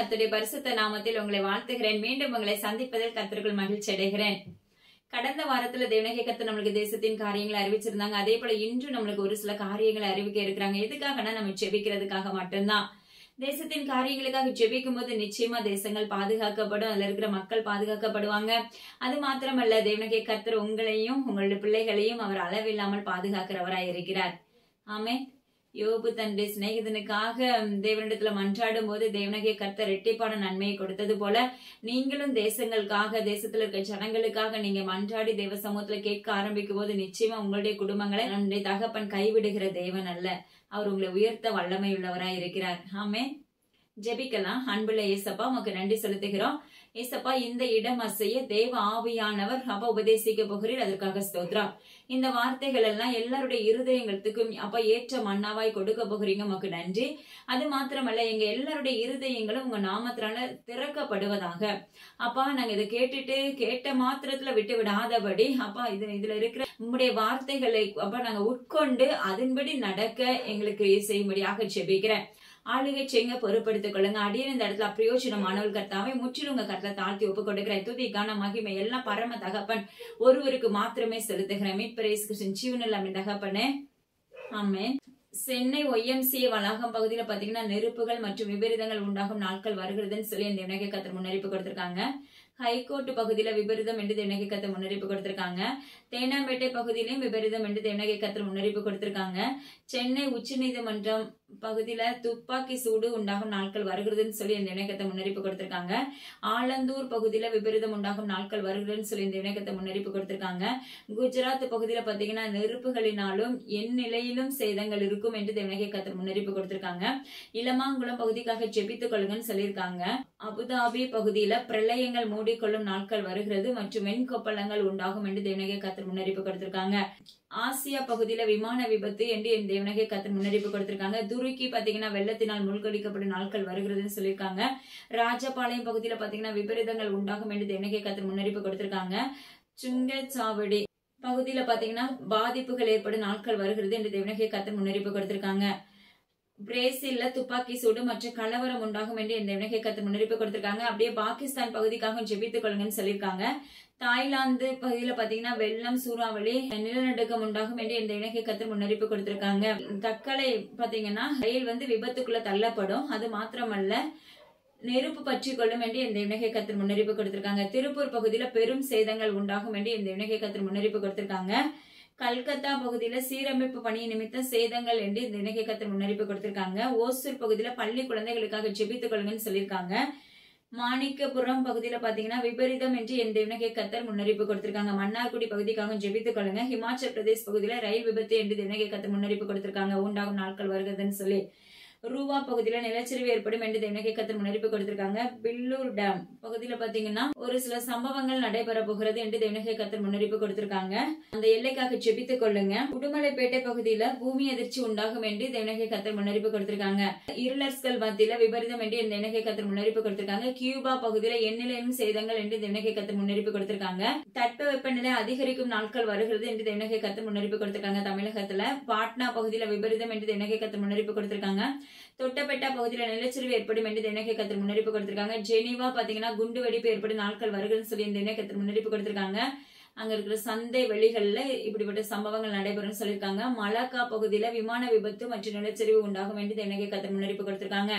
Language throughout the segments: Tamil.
கர்த்தருடைய பரிசுத்த நாமத்தில் உங்களை வாழ்த்துகிறேன் மீண்டும் உங்களை சந்திப்பதில் கர்த்தருக்குள் மகிழ்ச்சி அடைகிறேன் கடந்த வாரத்துல தேவனகை கத்து நம்மளுக்கு தேசத்தின் காரியங்களை அறிவிச்சிருந்தாங்க அதே போல இன்று நம்மளுக்கு ஒரு சில காரியங்களை அறிவிக்க இருக்கிறாங்க எதுக்காகனா நம்ம ஜெபிக்கிறதுக்காக மட்டும்தான் தேசத்தின் காரியங்களுக்காக ஜெபிக்கும் போது நிச்சயமா தேசங்கள் பாதுகாக்கப்படும் அதுல இருக்கிற மக்கள் பாதுகாக்கப்படுவாங்க அது மாத்திரமல்ல தேவனகை கர்த்தர் உங்களையும் உங்களுடைய பிள்ளைகளையும் அவர் அளவில்லாமல் பாதுகாக்கிறவராய் இருக்கிறார் ஆமே யோபு தன்னுடைய சிநேகிதனுக்காக தேவனிடத்துல மன்றாடும் போது தேவனகிய கர்த்தர் ரெட்டிப்பான நன்மையை கொடுத்தது போல நீங்களும் தேசங்களுக்காக தேசத்துல இருக்க ஜனங்களுக்காக நீங்க மன்றாடி தேவ சமூகத்துல கேட்க ஆரம்பிக்கும் போது நிச்சயமா உங்களுடைய குடும்பங்களை நம்முடைய தகப்பன் கைவிடுகிற தேவன் அல்ல அவர் உங்களை உயர்த்த வல்லமை உள்ளவராய் இருக்கிறார் ஆமே ஜெபிக்கலாம் அன்புள்ள ஏசப்பா உமக்கு நன்றி செலுத்துகிறோம் ஏசப்பா இந்த இடம் அசைய தேவ ஆவியானவர் அப்பா உபதேசிக்க போகிறீர் அதற்காக ஸ்தோத்ரம் இந்த வார்த்தைகள் எல்லாம் எல்லாருடைய இருதயங்களுக்கும் அப்ப ஏற்ற மன்னாவாய் கொடுக்க போகிறீங்க உமக்கு நன்றி அது மாத்திரமல்ல எங்க எல்லாருடைய இருதயங்களும் உங்க நாமத்தினால திறக்கப்படுவதாக அப்பா நாங்க இதை கேட்டுட்டு கேட்ட மாத்திரத்துல விட்டு விடாதபடி அப்பா இது இதுல இருக்கிற உங்களுடைய வார்த்தைகளை அப்பா நாங்க உட்கொண்டு அதன்படி நடக்க எங்களுக்கு செய்யும்படியாக ஜெபிக்கிறேன் ஆளுகை செய்யுங்க பொறுப்படுத்திக் கொள்ளுங்க அடியன் இந்த இடத்துல பிரயோஜனமானவள் கர்த்தாவை முற்றிலும் உங்க கருத்துல தாழ்த்தி ஒப்பு கொடுக்கிறேன் துதி கான மகிமை எல்லாம் பரம தகப்பன் ஒருவருக்கு மாத்திரமே செலுத்துகிறேன் மீட்பரேஸ் கிருஷ்ணன் ஜீவனில் அப்படி தகப்பனே ஆமே சென்னை ஒய்எம்சிஏ வளாகம் பகுதியில பாத்தீங்கன்னா நெருப்புகள் மற்றும் விபரீதங்கள் உண்டாகும் நாட்கள் வருகிறதுன்னு சொல்லி இந்த இணை கத்தர் முன்னறிப்பு கொடுத்திருக்காங்க ஹைகோர்ட் பகுதியில விபரீதம் என்று தேவனகை கத்தர் முன்னறிப்பு கொடுத்திருக்காங்க தேனாம்பேட்டை பகுதியிலையும் விபரீதம் என்று தேவனகை கத்தர் முன்னறிப்பு கொடுத்திருக்காங்க சென்னை உச்சநீதிமன்றம் பகுதியில துப்பாக்கி சூடு உண்டாகும் நாட்கள் வருகிறதுன்னு சொல்லி இந்த இணைக்கத்தை முன்னறிப்பு கொடுத்திருக்காங்க ஆலந்தூர் பகுதியில விபரீதம் உண்டாகும் நாட்கள் வருகிறதுன்னு சொல்லி இந்த இணைக்கத்தை முன்னறிப்பு கொடுத்திருக்காங்க குஜராத் பகுதியில பாத்தீங்கன்னா நெருப்புகளினாலும் என் நிலையிலும் சேதங்கள் இருக்கும் என்று தேவனகை கத்தர் முன்னறிப்பு கொடுத்திருக்காங்க இளமாங்குளம் பகுதிக்காக ஜெபித்துக் கொள்ளுங்கன்னு சொல்லியிருக்காங்க அபுதாபி பகுதியில பிரளயங்கள் மூடிக்கொள்ளும் நாட்கள் வருகிறது மற்றும் வெண்கொப்பளங்கள் உண்டாகும் என்று தேவனகை கத்தர் முன்னறிப்பு கொடுத்திருக்காங்க ஆசியா பகுதியில விமான விபத்து என்று என் தேவனகை கத்தர் முன்னறிப்பு கொடுத்திருக்காங்க துருக்கி பாத்தீங்கன்னா வெள்ளத்தினால் மூழ்கடிக்கப்படும் நாட்கள் வருகிறதுன்னு சொல்லியிருக்காங்க ராஜபாளையம் பகுதியில பாத்தீங்கன்னா விபரீதங்கள் உண்டாகும் என்று தேவனகை கத்தர் முன்னறிப்பு கொடுத்திருக்காங்க சுங்கச்சாவடி பகுதியில பாத்தீங்கன்னா பாதிப்புகள் ஏற்படும் நாட்கள் வருகிறது என்று தேவனகை கத்தர் முன்னறிப்பு கொடுத்திருக்காங்க பிரேசில்ல துப்பாக்கி சூடு மற்றும் கலவரம் உண்டாகும் என்று இந்த இணகை கத்து முன்னறிப்பு கொடுத்திருக்காங்க அப்படியே பாகிஸ்தான் பகுதிக்காக ஜெபித்துக் கொள்ளுங்கன்னு சொல்லியிருக்காங்க தாய்லாந்து பகுதியில பாத்தீங்கன்னா வெள்ளம் சூறாவளி நிலநடுக்கம் உண்டாகும் என்று இந்த இணகை கத்து முன்னறிப்பு கொடுத்திருக்காங்க தக்கலை பாத்தீங்கன்னா ரயில் வந்து விபத்துக்குள்ள தள்ளப்படும் அது மாத்திரமல்ல நெருப்பு பற்றி கொள்ளும் என்று இந்த இணகை கத்தர் முன்னறிப்பு கொடுத்திருக்காங்க திருப்பூர் பகுதியில பெரும் சேதங்கள் உண்டாகும் என்று இந்த இணகை கத்தர் முன்னறிப்பு கொடுத்திருக்காங்க கல்கத்தா பகுதியில சீரமைப்பு பணி நிமித்தம் சேதங்கள் என்று இந்த இணகை கத்தர் முன்னறிப்பு கொடுத்திருக்காங்க ஓசூர் பகுதியில பள்ளி குழந்தைகளுக்காக ஜெபித்துக் கொள்ளுங்கன்னு சொல்லியிருக்காங்க மாணிக்கபுரம் பகுதியில பாத்தீங்கன்னா விபரீதம் என்று இந்த இணகை கத்தர் முன்னறிப்பு கொடுத்திருக்காங்க மன்னார்குடி பகுதிக்காக ஜெபித்துக் கொள்ளுங்க ஹிமாச்சல் பிரதேஷ் பகுதியில ரயில் விபத்து என்று இணகை கத்தர் முன்னறிப்பு கொடுத்திருக்காங்க உண்டாகும் நாட்கள் வருகிறதுன்னு சொல்லி ரூவா பகுதியில நிலச்சரிவு ஏற்படும் என்று தேவனகை கத்தர் முன்னறிப்பு கொடுத்திருக்காங்க பில்லூர் டேம் பகுதியில பாத்தீங்கன்னா ஒரு சில சம்பவங்கள் நடைபெற போகிறது என்று தேவனகை கத்தர் முன்னறிப்பு கொடுத்திருக்காங்க அந்த எல்லைக்காக ஜெபித்துக் கொள்ளுங்க உடுமலைப்பேட்டை பகுதியில பூமி அதிர்ச்சி உண்டாகும் என்று தேவனகை கத்தர் முன்னறிப்பு கொடுத்திருக்காங்க இருளர்ஸ்கள் மத்தியில விபரீதம் என்று இந்த இணகை கத்தர் முன்னறிப்பு கொடுத்திருக்காங்க கியூபா பகுதியில எண்ணிலையும் சேதங்கள் என்று தேவனகை கத்தர் முன்னறிப்பு கொடுத்திருக்காங்க தட்ப வெப்பநிலை அதிகரிக்கும் நாட்கள் வருகிறது என்று தேவனகை கத்தர் முன்னறிப்பு கொடுத்திருக்காங்க தமிழகத்துல பாட்னா பகுதியில விபரீதம் என்று தேவனகை கத்தர் முன்னறிப்பு கொடுத்திருக்காங்க தொட்டப்பெட்டா பகுதியில நிலச்சரிவு ஏற்படும் என்று தினகை கத்தர் முன்னறிப்பு கொடுத்திருக்காங்க ஜெனீவா பாத்தீங்கன்னா குண்டு வெடிப்பு ஏற்படும் நாட்கள் வருகிறதுன்னு சொல்லி இந்த கத்தர் முன்னறிப்பு கொடுத்திருக்காங்க அங்க இருக்கிற சந்தை வெளிகள்ல இப்படிப்பட்ட சம்பவங்கள் நடைபெறும் சொல்லியிருக்காங்க மலாக்கா பகுதியில விமான விபத்து மற்றும் நிலச்சரிவு உண்டாகும் என்று தினகை கத்தர் முன்னறிப்பு கொடுத்திருக்காங்க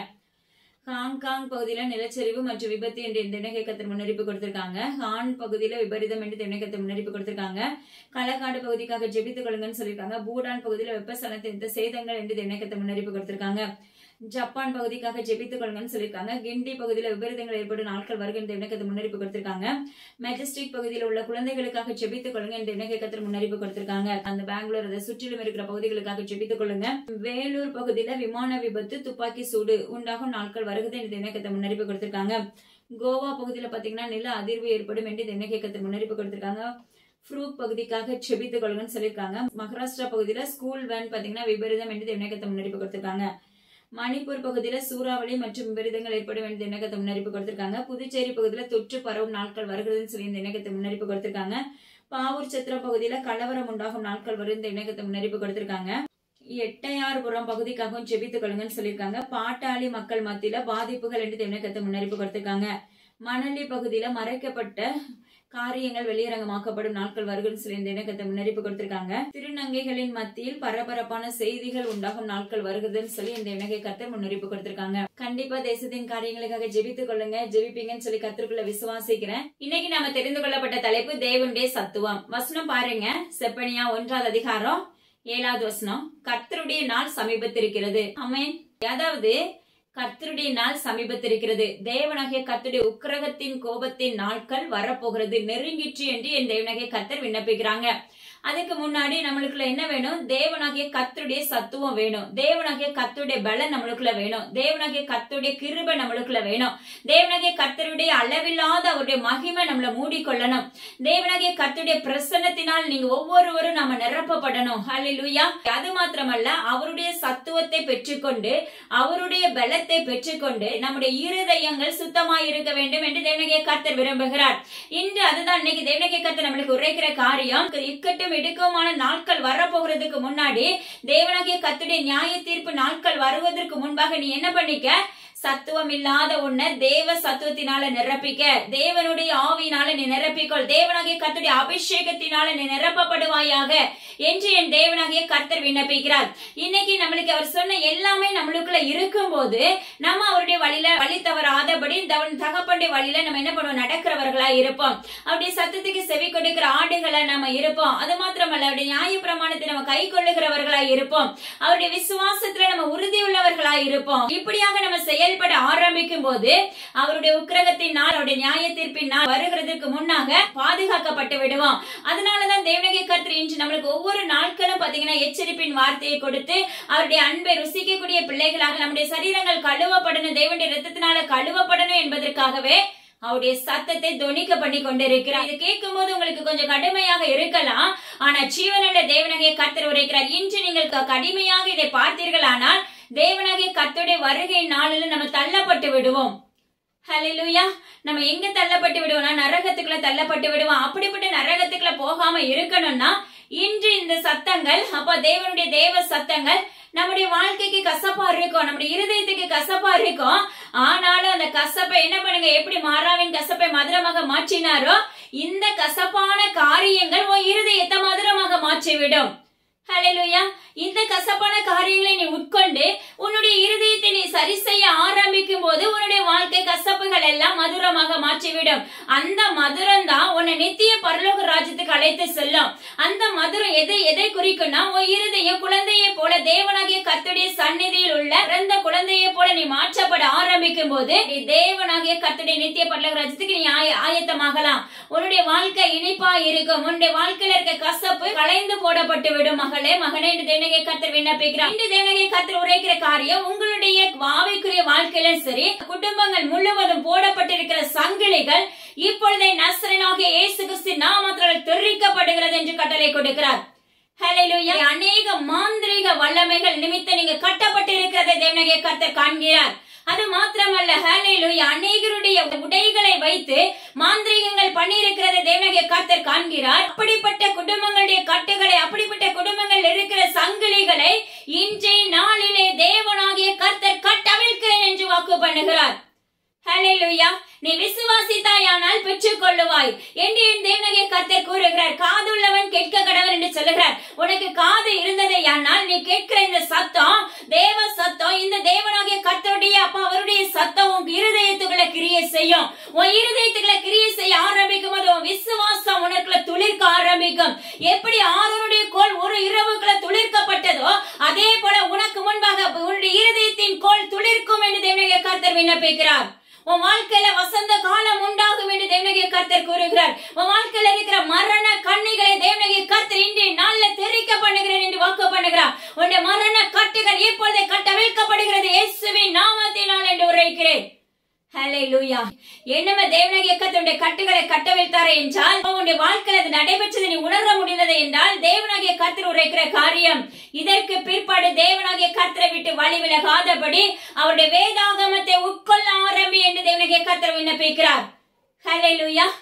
ஹாங்காங் பகுதியில நிலச்சரிவு மற்றும் விபத்து என்று இந்த இணகை கத்தர் முன்னறிப்பு கொடுத்திருக்காங்க ஹான் பகுதியில விபரீதம் என்று திணக்கத்தை முன்னறிப்பு கொடுத்திருக்காங்க களக்காடு பகுதிக்காக ஜெபித்துக் கொள்ளுங்கன்னு சொல்லியிருக்காங்க பூடான் பகுதியில வெப்பசலத்தின் சேதங்கள் என்று திணக்கத்தை முன்னறிப்பு கொடுத்திருக்காங்க ஜப்பான் பகுதிக்காக ஜெபித்துக் கொள்ளுங்கன்னு சொல்லியிருக்காங்க கிண்டி பகுதியில விபரீதங்கள் ஏற்படும் நாட்கள் வருகின்ற இணக்கத்தை முன்னறிப்பு கொடுத்திருக்காங்க மெஜஸ்டிக் பகுதியில் உள்ள குழந்தைகளுக்காக ஜெபித்துக் கொள்ளுங்க என்ற இணக்கத்தில் முன்னறிப்பு கொடுத்திருக்காங்க அந்த பெங்களூர் அதை சுற்றிலும் இருக்கிற பகுதிகளுக்காக ஜெபித்துக் கொள்ளுங்க வேலூர் பகுதியில விமான விபத்து துப்பாக்கி சூடு உண்டாகும் நாட்கள் வருகிறது என்ற இணக்கத்தை முன்னறிப்பு கொடுத்திருக்காங்க கோவா பகுதியில பாத்தீங்கன்னா நில அதிர்வு ஏற்படும் என்று இணக்கத்தில் முன்னறிப்பு கொடுத்திருக்காங்க ஃப்ரூக் பகுதிக்காக செபித்துக் கொள்ளுங்கன்னு சொல்லியிருக்காங்க மகாராஷ்டிரா பகுதியில ஸ்கூல் வேன் பாத்தீங்கன்னா விபரீதம் என்று இணக்கத்தை முன்னறிப்பு கொடுத்திருக்காங்க மணிப்பூர் பகுதியில சூறாவளி மற்றும் விபரீதங்கள் ஏற்படும் என்று இணக்கத்தை முன்னறிப்பு கொடுத்திருக்காங்க புதுச்சேரி பகுதியில தொற்று பரவும் நாட்கள் வருகிறதுன்னு சொல்லி இந்த இணக்கத்தை முன்னறிப்பு கொடுத்திருக்காங்க பாவூர் சத்திரம் பகுதியில கலவரம் உண்டாகும் நாட்கள் வரும் இந்த இணக்கத்தை முன்னறிப்பு கொடுத்திருக்காங்க எட்டையார்புரம் பகுதிக்காகவும் ஜெபித்துக் கொள்ளுங்கன்னு சொல்லியிருக்காங்க பாட்டாளி மக்கள் மத்தியில பாதிப்புகள் என்று தேவனக்கத்தை முன்னறிப்பு கொடுத்திருக்காங்க மணலி பகுதியில மறைக்கப்பட்ட காரியங்கள் வெளியரங்கமாக்கப்படும் நாட்கள் வருகிறது சொல்லி இந்த இணக்கத்தை முன்னறிப்பு கொடுத்திருக்காங்க திருநங்கைகளின் மத்தியில் பரபரப்பான செய்திகள் உண்டாகும் நாட்கள் வருகிறதுன்னு சொல்லி இந்த இணக்கை கத்தர் முன்னறிப்பு கொடுத்திருக்காங்க கண்டிப்பா தேசத்தின் காரியங்களுக்காக ஜெபித்துக் கொள்ளுங்க ஜெபிப்பீங்கன்னு சொல்லி கத்திற்குள்ள விசுவாசிக்கிறேன் இன்னைக்கு நாம தெரிந்து கொள்ளப்பட்ட தலைப்பு தேவனுடைய சத்துவம் வசனம் பாருங்க செப்பனியா ஒன்றாவது அதிகாரம் ஏழாவது வசனம் கர்த்தருடைய நாள் சமீபத்திருக்கிறது ஆமென் அதாவது கர்த்தருடைய நாள் சமீபத்திருக்கிறது தேவனாகிய கர்த்தருடைய உக்கிரகத்தின் கோபத்தின் நாட்கள் வரப்போகிறது நெருங்கிற்று என்று என் தேவனாகிய கர்த்தர் விண்ணப்பிக்கிறாங்க அதுக்கு முன்னாடி நம்மளுக்குள்ள என்ன வேணும் தேவனாகிய கர்த்தருடைய சத்துவம் வேணும் தேவனாகிய கர்த்தருடைய பலன் நம்மளுக்குள்ள வேணும் தேவனாகிய கர்த்தருடைய கிருபை நம்மளுக்குள்ள வேணும் தேவனாகிய கர்த்தருடைய அளவில்லாத அவருடைய மகிமை நம்மள மூடிக்கொள்ளணும் தேவனாகிய கர்த்தருடைய பிரசன்னத்தினால் நீங்க ஒவ்வொருவரும் நாம நிரப்பப்படணும் ஹalleluya அது மாத்திரமல்ல அவருடைய சத்துவத்தை பெற்றுக்கொண்டு அவருடைய பலத்தை பெற்றுக்கொண்டு நம்முடைய இருதயங்கள் சுத்தமாய் இருக்க வேண்டும் என்று தேவனகிய கர்த்தர் விரும்புகிறார் இன்று அதுதான் இன்னைக்கு தேவனகிய கர்த்தர் நம்மளுக்கு உரைக்கிற காரியம் இக்கட்டும் இடுக்கமான நாட்கள் வரப்போகிறதுக்கு முன்னாடி தேவனாகிய கர்த்தருடைய நியாய தீர்ப்பு நாட்கள் வருவதற்கு முன்பாக நீ என்ன பண்ணிக்க சத்துவம் இல்லாத உன்னை தேவ சத்துவத்தினால நிரப்பிக்க தேவனுடைய ஆவியினால நீ நிரப்பிக்கொள் தேவனாகிய கர்த்தருடைய அபிஷேகத்தினால நீ நிரப்பப்படுவாயாக என்று என் தேவனாகிய கர்த்தர் விண்ணப்பிக்கிறார் இன்னைக்கு நம்மளுக்கு அவர் சொன்ன எல்லாமே நம்மளுக்குள்ள இருக்கும்போது நம்ம அவருடைய வழியில வழி தவறாதபடி தவன் தகப்பனுடைய வழியில நம்ம என்ன பண்ணுவோம் நடக்கிறவர்களா இருப்போம் அவருடைய சத்தத்துக்கு செவி கொடுக்கிற ஆடுகளா நம்ம இருப்போம் அது மாத்திரமல்ல அவருடைய நியாய பிரமாணத்தை நம்ம கை கொள்ளுகிறவர்களா இருப்போம் அவருடைய விசுவாசத்துல நம்ம உறுதியுள்ளவர்களா இருப்போம் இப்படியாக நம்ம செயல்பட ஆரம்பிக்கும் போது அவருடைய உக்கிரகத்தின் நாள் அவருடைய நியாய தீர்ப்பின் நாள் வருகிறதுக்கு முன்னாக பாதுகாக்கப்பட்டு விடுவோம் அதனாலதான் தேவனகை கர்த்தர் இன்று நம்மளுக்கு ஒவ்வொரு நாட்களும் பாத்தீங்கன்னா எச்சரிப்பின் வார்த்தையை கொடுத்து அவருடைய அன்பை ருசிக்கக்கூடிய பிள்ளைகளாக நம்முடைய சரீரங்கள் கழுவப்படணும் தேவனுடைய ரத்தத்தினால கழுவப்படணும் என்பதற்காகவே அவருடைய சத்தத்தை தொனிக்க பண்ணி கொண்டிருக்கிறார் இது கேட்கும் போது உங்களுக்கு கொஞ்சம் கடுமையாக இருக்கலாம் ஆனா ஜீவனுள்ள தேவனகிய கர்த்தர் உரைக்கிறார் இன்று நீங்கள் க- கடுமையாக இதை பார்த்தீர்களானால் தேவனாகிய கர்த்தருடைய வருகை நாளில் நம்ம தள்ளப்பட்டு விடுவோம் ஹalleluya நம்ம எங்க தள்ளப்பட்டு விடுவோம்னா நரகத்துக்குள்ள தள்ளப்பட்டு விடுவோம் அப்படிப்பட்ட நரகத்துக்குள்ள போகாம இருக்கணும்னா இன்று இந்த சத்தங்கள் அப்ப தேவனுடைய தேவ சத்தங்கள் நம்முடைய வாழ்க்கைக்கு கசப்பா இருக்கும் நம்முடைய இருதயத்துக்கு கசப்பா இருக்கும் ஆனாலும் அந்த கசப்பை என்ன பண்ணுங்க எப்படி மாறாவின் கசப்பை மதுரமாக மாற்றினாரோ இந்த கசப்பான காரியங்கள் உன் இருதயத்தை மதுரமாக மாற்றிவிடும் ஹalleluya இந்த கசப்பான காரியங்களை நீ உட்கொண்டு உன்னுடைய இருதயத்தை நீ சரி செய்ய ஆரம்பிக்கும் போது உன்னுடைய வாழ்க்கை கசப்புகள் எல்லாம் மதுரமாக மாற்றிவிடும் அந்த மதுரம் தான் உன்னை நித்திய பரலோக ராஜ்யத்துக்கு அழைத்து செல்லும் அந்த மதுரம் எதை எதை குறிக்கும்னா உன் இருதயம் குழந்தையை போல தேவனாகிய கர்த்தருடைய சந்நிதியில் உள்ள பிறந்த குழந்தையை போல நீ மாற்றப்பட ஆரம்பிக்கும் போது நீ தேவனாகிய கர்த்தருடைய நித்திய பரலோக ராஜ்யத்துக்கு நீ ஆய- ஆயத்தமாகலாம் உன்னுடைய வாழ்க்கை இனிப்பா இருக்கும் உன்னுடைய வாழ்க்கையில இருக்க கசப்பு களைந்து போடப்பட்டு விடும் மகளே மகனே என்று தேவனகை கர்த்தர் விண்ணப்பிக்கிறார் இன்று தேவனகை கர்த்தர் உரைக்கிற காரியம் உங்களுடைய ஆவிக்குரிய வாழ்க்கையில சரி குடும்பங்கள் முழுவதும் போடப்பட்டிருக்கிற சங்கிலிகள் இப்பொழுதே நசரனாகிய இயேசு கிறிஸ்து நாமத்தால் தெரிவிக்கப்படுகிறது என்று கட்டளை கொடுக்கிறார் ஹalleluya அநேக மாந்திரீக வல்லமைகள் நிமித்த நீங்க கட்டப்பட்டு இருக்கிறதை தேவனகை கர்த்தர் காண்கிறார் அது மாத்திரமல்ல ஹalleluya அநேகருடைய உடைகளை வைத்து மாந்திரீகங்கள் பண்ணியிருக்கிறதை தேவனகை கர்த்தர் காண்கிறார் அப்படிப்பட்ட குடும்பங்களுடைய கட்டுகளை அப்படிப்பட்ட குடும்பங்கள் இருக்கிற சங்கிலிகளை இன்றைய நாளிலே தேவனாகிய கர்த்தர் கட்டவிழ்க்கிறேன் என்று வாக்கு பண்ணுகிறார் ஹalleluya நீ விசுவாசித்தாயானால் பெற்றுக் கொள்ளுவாய் என்று என் தேவனகிய கர்த்தர் கூறுகிறார் காதுள்ளவன் கேட்க கடவன் என்று சொல்லுகிறார் உனக்கு காது இருந்ததேயானால் நீ கேட்கிற இந்த சத்தம் தேவ சத்தம் இந்த தேவனாகிய கர்த்தருடைய அப்பா அவருடைய சத்தம் உன் இருதயத்துக்குள்ள கிரியை செய்யும் உன் இருதயத்துக்குள்ள கிரியை செய்ய ஆரம்பிக்கும் போது உன் விசுவாசம் உனக்குள்ள துளிர்க்க ஆரம்பிக்கும் எப்படி ஆரோனுடைய கோல் ஒரு இரவுக்குள்ள துளிர்க்கப்பட்டதோ அதே போல உனக்கு முன்பாக உன்னுடைய இருதயத்தின் கோல் துளிர்க்கும் என்று தேவனகிய கர்த்தர் விண்ணப்பிக்கிறார் உன் வாழ்க்கையில வசந்த காலம் உண்டாகும் என்று தேவனகிய கர்த்தர் கூறுகிறார் உன் வாழ்க்கையில இருக்கிற மரண கண்ணிகளை தேவனகிய கர்த்தர் இன்றைய நாள்ல தெரிவிக்க பண்ணுகிறேன் என்று வாக்கு பண்ணுகிறார் உன்னுடைய மரண கட்டுகள் இப்பொழுதே கட்டவிழ்க்கப்படுகிறது இயேசுவின் நாமத்தினால் என்று உரைக்கிறேன் ஹalleluya என்னமே தேவனாகிய கர்த்தருடைய கட்டுகளை கட்டவிழ்த்தாரே என்றால் உன்னுடைய வாழ்க்கையில் அது நடைபெற்றது நீ உணர முடிந்தது என்றால் தேவனாகிய கர்த்தர் உரைக்கிற காரியம் இதற்கு பிற்பாடு தேவனாகிய கர்த்தரை விட்டு வழி விலகாதபடி அவருடைய வேதாகமத்தை உட்கொள்ள ஆரம்பி என்று தேவனாகிய கர்த்தர் விண்ணப்பிக்கிறார் ஹalleluya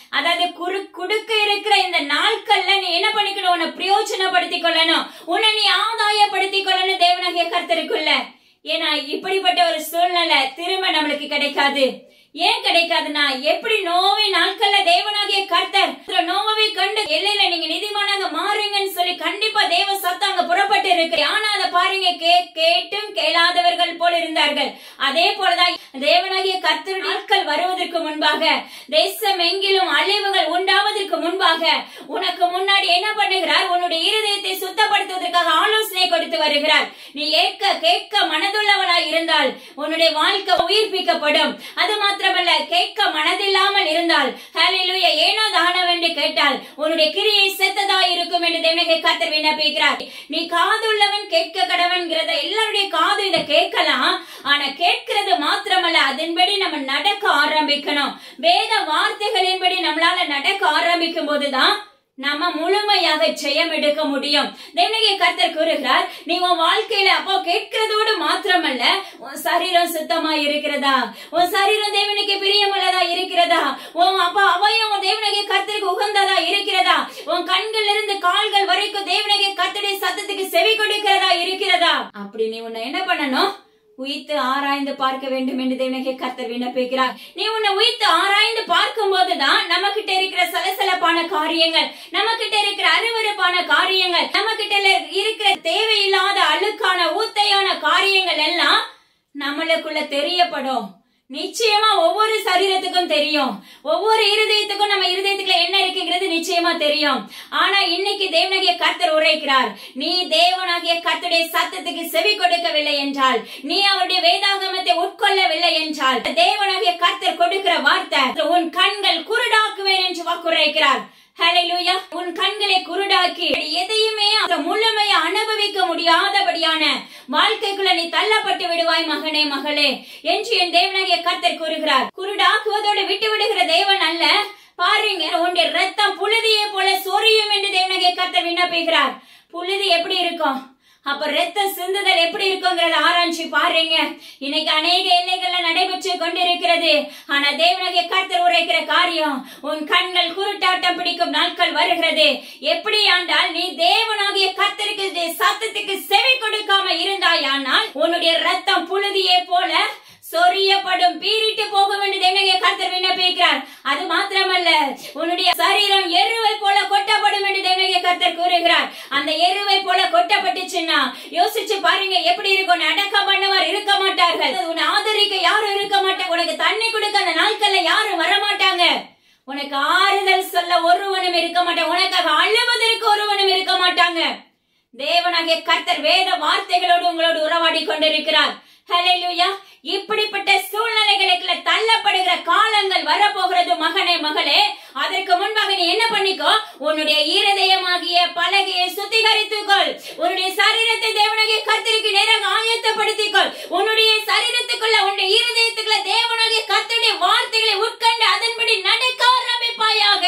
அதாவது குறு குடுக்க இருக்கிற இந்த நாட்கள்ல நீ என்ன பண்ணிக்கணும் உன்னை பிரயோஜனப்படுத்திக் கொள்ளணும் உன்னை நீ ஆதாயப்படுத்திக் கொள்ளணும் தேவனாகிய கர்த்தருக்குள்ள ஏன்னா இப்படிப்பட்ட ஒரு சூழ்நிலை திரும்ப நம்மளுக்கு கிடைக்காது ஏன் கிடைக்காதுன்னா எப்படி நோவி நாட்கள்ல தேவனாகிய கர்த்தர் நோவை கண்டு எல்லையில நீங்க நீதிமானாங்க மாறுங்கன்னு சொல்லி கண்டிப்பா தேவ சத்தம் அங்க புறப்பட்டு இருக்கு ஆனா அதை பாருங்க கே கேட்டும் கேளாதவர்கள் போல இருந்தார்கள் அதே போலதான் தேவனாகிய கர்த்தர் நாட்கள் வருவதற்கு முன்பாக தேசம் எங்கிலும் அழிவுகள் உண்டாவதற்கு முன்பாக உனக்கு முன்னாடி என்ன பண்ணுகிறார் உன்னுடைய இருதயத்தை சுத்தப்படுத்துவதற்காக ஆலோசனை கொடுத்து வருகிறார் நீ ஏற்க கேட்க மனதுள்ளவளாய் இருந்தால் உன்னுடைய வாழ்க்கை உயிர்ப்பிக்கப்படும் அது மாத்திரமல்ல கேட்க மனதில்லாமல் இருந்தால் ஹalleluya ஏனோ தானம் என்று கேட்டால் உன்னுடைய கிரியை செத்ததா இருக்கும் என்று தேவனகை கர்த்தர் விண்ணப்பிக்கிறார் நீ காதுள்ளவன் கேட்க கடவன்கிறத எல்லாருடைய காது இதை கேட்கலாம் ஆனா கேட்கிறது மாத்திரமல்ல அதன்படி நம்ம நடக்க ஆரம்பிக்கணும் வேத வார்த்தைகளின்படி நம்மளால நடக்க ஆரம்பிக்கும் போதுதான் நம்ம முழுமையாக ஜெயம் எடுக்க முடியும் தேவனகிய கர்த்தர் கூறுகிறார் நீ உன் வாழ்க்கையில அப்போ கேட்கிறதோடு மாத்திரமல்ல உன் சரீரம் சுத்தமா இருக்கிறதா உன் சரீரம் தேவனுக்கு பிரியமுள்ளதா இருக்கிறதா உன் அப்பா அவையும் உன் தேவனகிய கர்த்தருக்கு உகந்ததா இருக்கிறதா உன் கண்கள் இருந்து கால்கள் வரைக்கும் தேவனகிய கர்த்தருடைய சத்தத்துக்கு செவி கொடுக்கிறதா இருக்கிறதா அப்படி நீ உன்னை என்ன பண்ணணும் உயித்து ஆராய்ந்து பார்க்க வேண்டும் என்று தேவனகை கர்த்தர் விண்ணப்பிக்கிறார் நீ உன்னை உயித்து ஆராய்ந்து பார்க்கும் போதுதான் நம்ம கிட்ட இருக்கிற சலசலப்பான காரியங்கள் நம்ம கிட்ட இருக்கிற அருவருப்பான காரியங்கள் நம்ம கிட்ட இருக்கிற தேவையில்லாத அழுக்கான ஊத்தையான காரியங்கள் எல்லாம் நம்மளுக்குள்ள தெரியப்படும் நிச்சயமா ஒவ்வொரு சரீரத்துக்கும் தெரியும் ஒவ்வொரு இருதயத்துக்கும் நம்ம இருதயத்துக்குள்ள என்ன இருக்குங்கிறது நிச்சயமா தெரியும் ஆனா இன்னைக்கு தேவனாகிய கர்த்தர் உரைக்கிறார் நீ தேவனாகிய கர்த்தருடைய சத்தத்துக்கு செவி கொடுக்கவில்லை என்றால் நீ அவருடைய வேதாகமத்தை உட்கொள்ளவில்லை என்றால் தேவனாகிய கர்த்தர் கொடுக்கிற வார்த்தை உன் கண்கள் குருடாக்குவேன் என்று வாக்குரைக்கிறார் ஹalleluya உன் கண்களை குருடாக்கி எதையுமே அந்த முழுமையை அனுபவிக்க முடியாதபடியான வாழ்க்கைக்குள்ள நீ தள்ளப்பட்டு விடுவாய் மகனே மகளே என்று என் தேவனாகிய கர்த்தர் கூறுகிறார் குருடாக்குவதோடு விட்டு விடுகிற தேவன் அல்ல பாருங்க உன்னுடைய ரத்தம் புழுதியை போல சொரியும் என்று தேவனாகிய கர்த்தர் விண்ணப்பிக்கிறார் புழுதி எப்படி இருக்கும் அப்ப ரத்த சிந்துதல் எப்படி இருக்குங்கிறத ஆராய்ச்சி பாருங்க இன்னைக்கு அநேக எல்லைகள்ல நடைபெற்று கொண்டிருக்கிறது ஆனா தேவனாகிய கர்த்தர் உரைக்கிற காரியம் உன் கண்கள் குருட்டாட்டம் பிடிக்கும் நாட்கள் வருகிறது எப்படி ஆண்டால் நீ தேவனாகிய கர்த்தருக்கு சத்தத்துக்கு செவி கொடுக்காம இருந்தாயானால் உன்னுடைய ரத்தம் புழுதியே போல சொரியப்படும் பீரிட்டு போகும் என்று தேவனாகிய கர்த்தர் விண்ணப்பிக்கிறார் அது மாத்திரமல்ல உன்னுடைய சரீரம் எருவை போல கொட்டப்படும் என்று தேவனாகிய கர்த்தர் கூறுகிறார் அந்த எருவை போல கொட்டப்பட்டுச்சுன்னா யோசிச்சு பாருங்க எப்படி இருக்கும் அடக்கம் பண்ணவர் இருக்க மாட்டார்கள் உன்னை ஆதரிக்க யாரும் இருக்க மாட்டாங்க உனக்கு தண்ணி கொடுக்க அந்த நாட்கள்ல யாரும் வர மாட்டாங்க உனக்கு ஆறுதல் சொல்ல ஒருவனும் இருக்க மாட்டாங்க உனக்காக அழுவதற்கு ஒருவனும் இருக்க மாட்டாங்க தேவனாகிய கர்த்தர் வேத வார்த்தைகளோடு உங்களோடு உறவாடி கொண்டிருக்கிறார் ஹalleluya இப்படிப்பட்ட சூழ்நிலைகளுக்குள்ள தள்ளப்படுகிற காலங்கள் வரப்போகிறது மகனே மகளே அதற்கு முன்பாக நீ என்ன பண்ணிக்கோ உன்னுடைய ஈரதயமாகிய பலகையை சுத்திகரித்துக்கொள் உன்னுடைய சரீரத்தை தேவனாகிய கர்த்தருக்கு நேராக ஆயத்தப்படுத்திக்கொள் உன்னுடைய சரீரத்துக்குள்ள உன்னுடைய ஈரதயத்துக்குள்ள தேவனாகிய கர்த்தருடைய வார்த்தைகளை உட்கொண்டு அதன்படி நடக்க ஆரம்பிப்பாயாக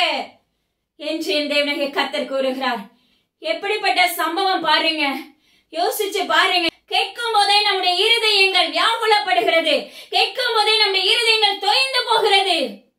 என்று என் தேவனாகிய கர்த்தர் கூறுகிறார் எப்படிப்பட்ட சம்பவம் பாருங்க யோசிச்சு பாருங்க கேட்கும் போதே நம்முடைய இருதயங்கள் வியாகுலப்படுகிறது கேட்கும் போதே நம்முடைய இருதயங்கள் தொய்ந்து போகிறது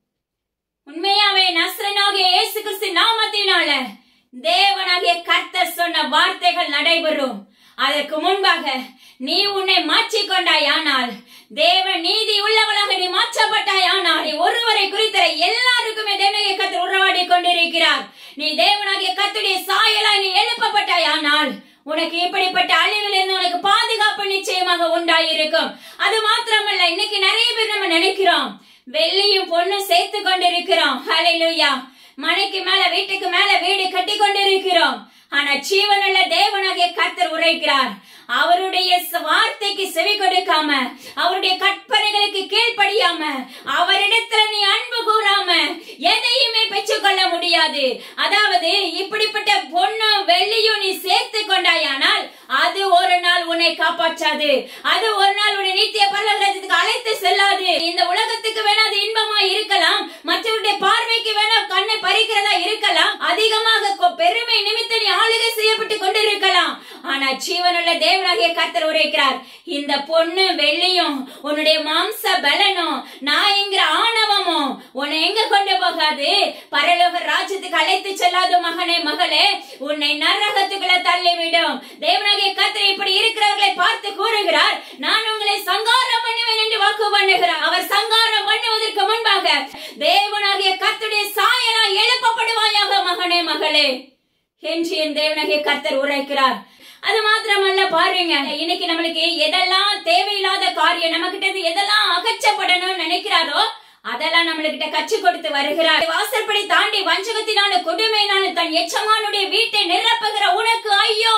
உண்மையாவே நஸ்ரனாகிய இயேசு கிறிஸ்து நாமத்தினால தேவனாகிய கர்த்தர் சொன்ன வார்த்தைகள் நடைபெறும் அதற்கு முன்பாக நீ உன்னை மாற்றிக்கொண்டாயானால் தேவ நீதி உள்ளவளாக நீ மாற்றப்பட்டாயானால் நீ ஒருவரை குறித்த எல்லாருக்குமே தேவனாகிய கர்த்தர் உறவாடி கொண்டிருக்கிறார் நீ தேவனாகிய கர்த்தருடைய சாயலாய் நீ எழுப்பப்பட்டாயானால் உனக்கு இப்படிப்பட்ட அழிவில் இருந்து உனக்கு பாதுகாப்பு நிச்சயமாக உண்டாயிருக்கும் அது மாத்திரமல்ல இன்னைக்கு நிறைய பேர் நம்ம நினைக்கிறோம் வெள்ளியும் பொண்ணும் சேர்த்து கொண்டிருக்கிறோம் ஹalleluya மனைக்கு மேல வீட்டுக்கு மேல வீடு கட்டி கொண்டிருக்கிறோம் ஆனா ஜீவனுள்ள தேவனாகிய கர்த்தர் உரைக்கிறார் அவருடைய வார்த்தைக்கு செவி கொடுக்காம அவருடைய கற்பனைகளுக்கு கீழ்ப்படியாம அவரிடத்துல நீ அன்பு கூறாம எதையுமே பெற்றுக்கொள்ள முடியாது அதாவது இப்படிப்பட்ட பொண்ணு வெள்ளியும் நீ சேர்த்து கொண்டாயானால் அது ஒரு நாள் உன்னை காப்பாற்றாது அது ஒரு நாள் உன்னை நித்திய பரலோகத்துக்கு அழைத்து செல்லாது இந்த உலகத்துக்கு வேணா அது இன்பமா இருக்கலாம் மற்றவருடைய பார்வைக்கு வேணா கண்ணை பறிக்கிறதா இருக்கலாம் அதிகமாக பெருமை நிமித்த நீ ஆளுகை செய்யப்பட்டு கொண்டிருக்கலாம் ஆனா ஜீவனுள்ள தேவனாகிய கர்த்தர் உரைக்கிறார் இந்த பொண்ணு வெள்ளியும் உன்னுடைய மாம்ச பலனும் நான் என்கிற ஆணவமும் உன்னை எங்க கொண்டு போகாது பரலோக ராஜ்யத்துக்கு அழைத்து செல்லாத மகனே மகளே உன்னை நரகத்துக்குள்ள தள்ளிவிடும் தேவனாகிய கர்த்தர் இப்படி இருக்கிறவர்களை பார்த்து கூறுகிறார் நான் உங்களை சங்காரம் பண்ணுவேன் என்று வாக்கு பண்ணுகிறார் அவர் சங்காரம் பண்ணுவதற்கு முன்பாக தேவனாகிய கர்த்தருடைய சாயலா எழுப்பப்படுவாயாக மகனே மகளே என்று என் தேவனாகிய கர்த்தர் உரைக்கிறார் அது மாத்திரமல்ல பாருங்க இன்னைக்கு நம்மளுக்கு எதெல்லாம் தேவையில்லாத காரியம் நம்ம கிட்ட இருந்து எதெல்லாம் அகற்றப்படணும்னு நினைக்கிறாரோ அதெல்லாம் நம்மளுக்கிட்ட கச்சு கொடுத்து வருகிறார் வாசற்படி தாண்டி வஞ்சகத்தினாலும் கொடுமையினாலும் தன் எச்சமானுடைய வீட்டை நிரப்புகிற உனக்கு ஐயோ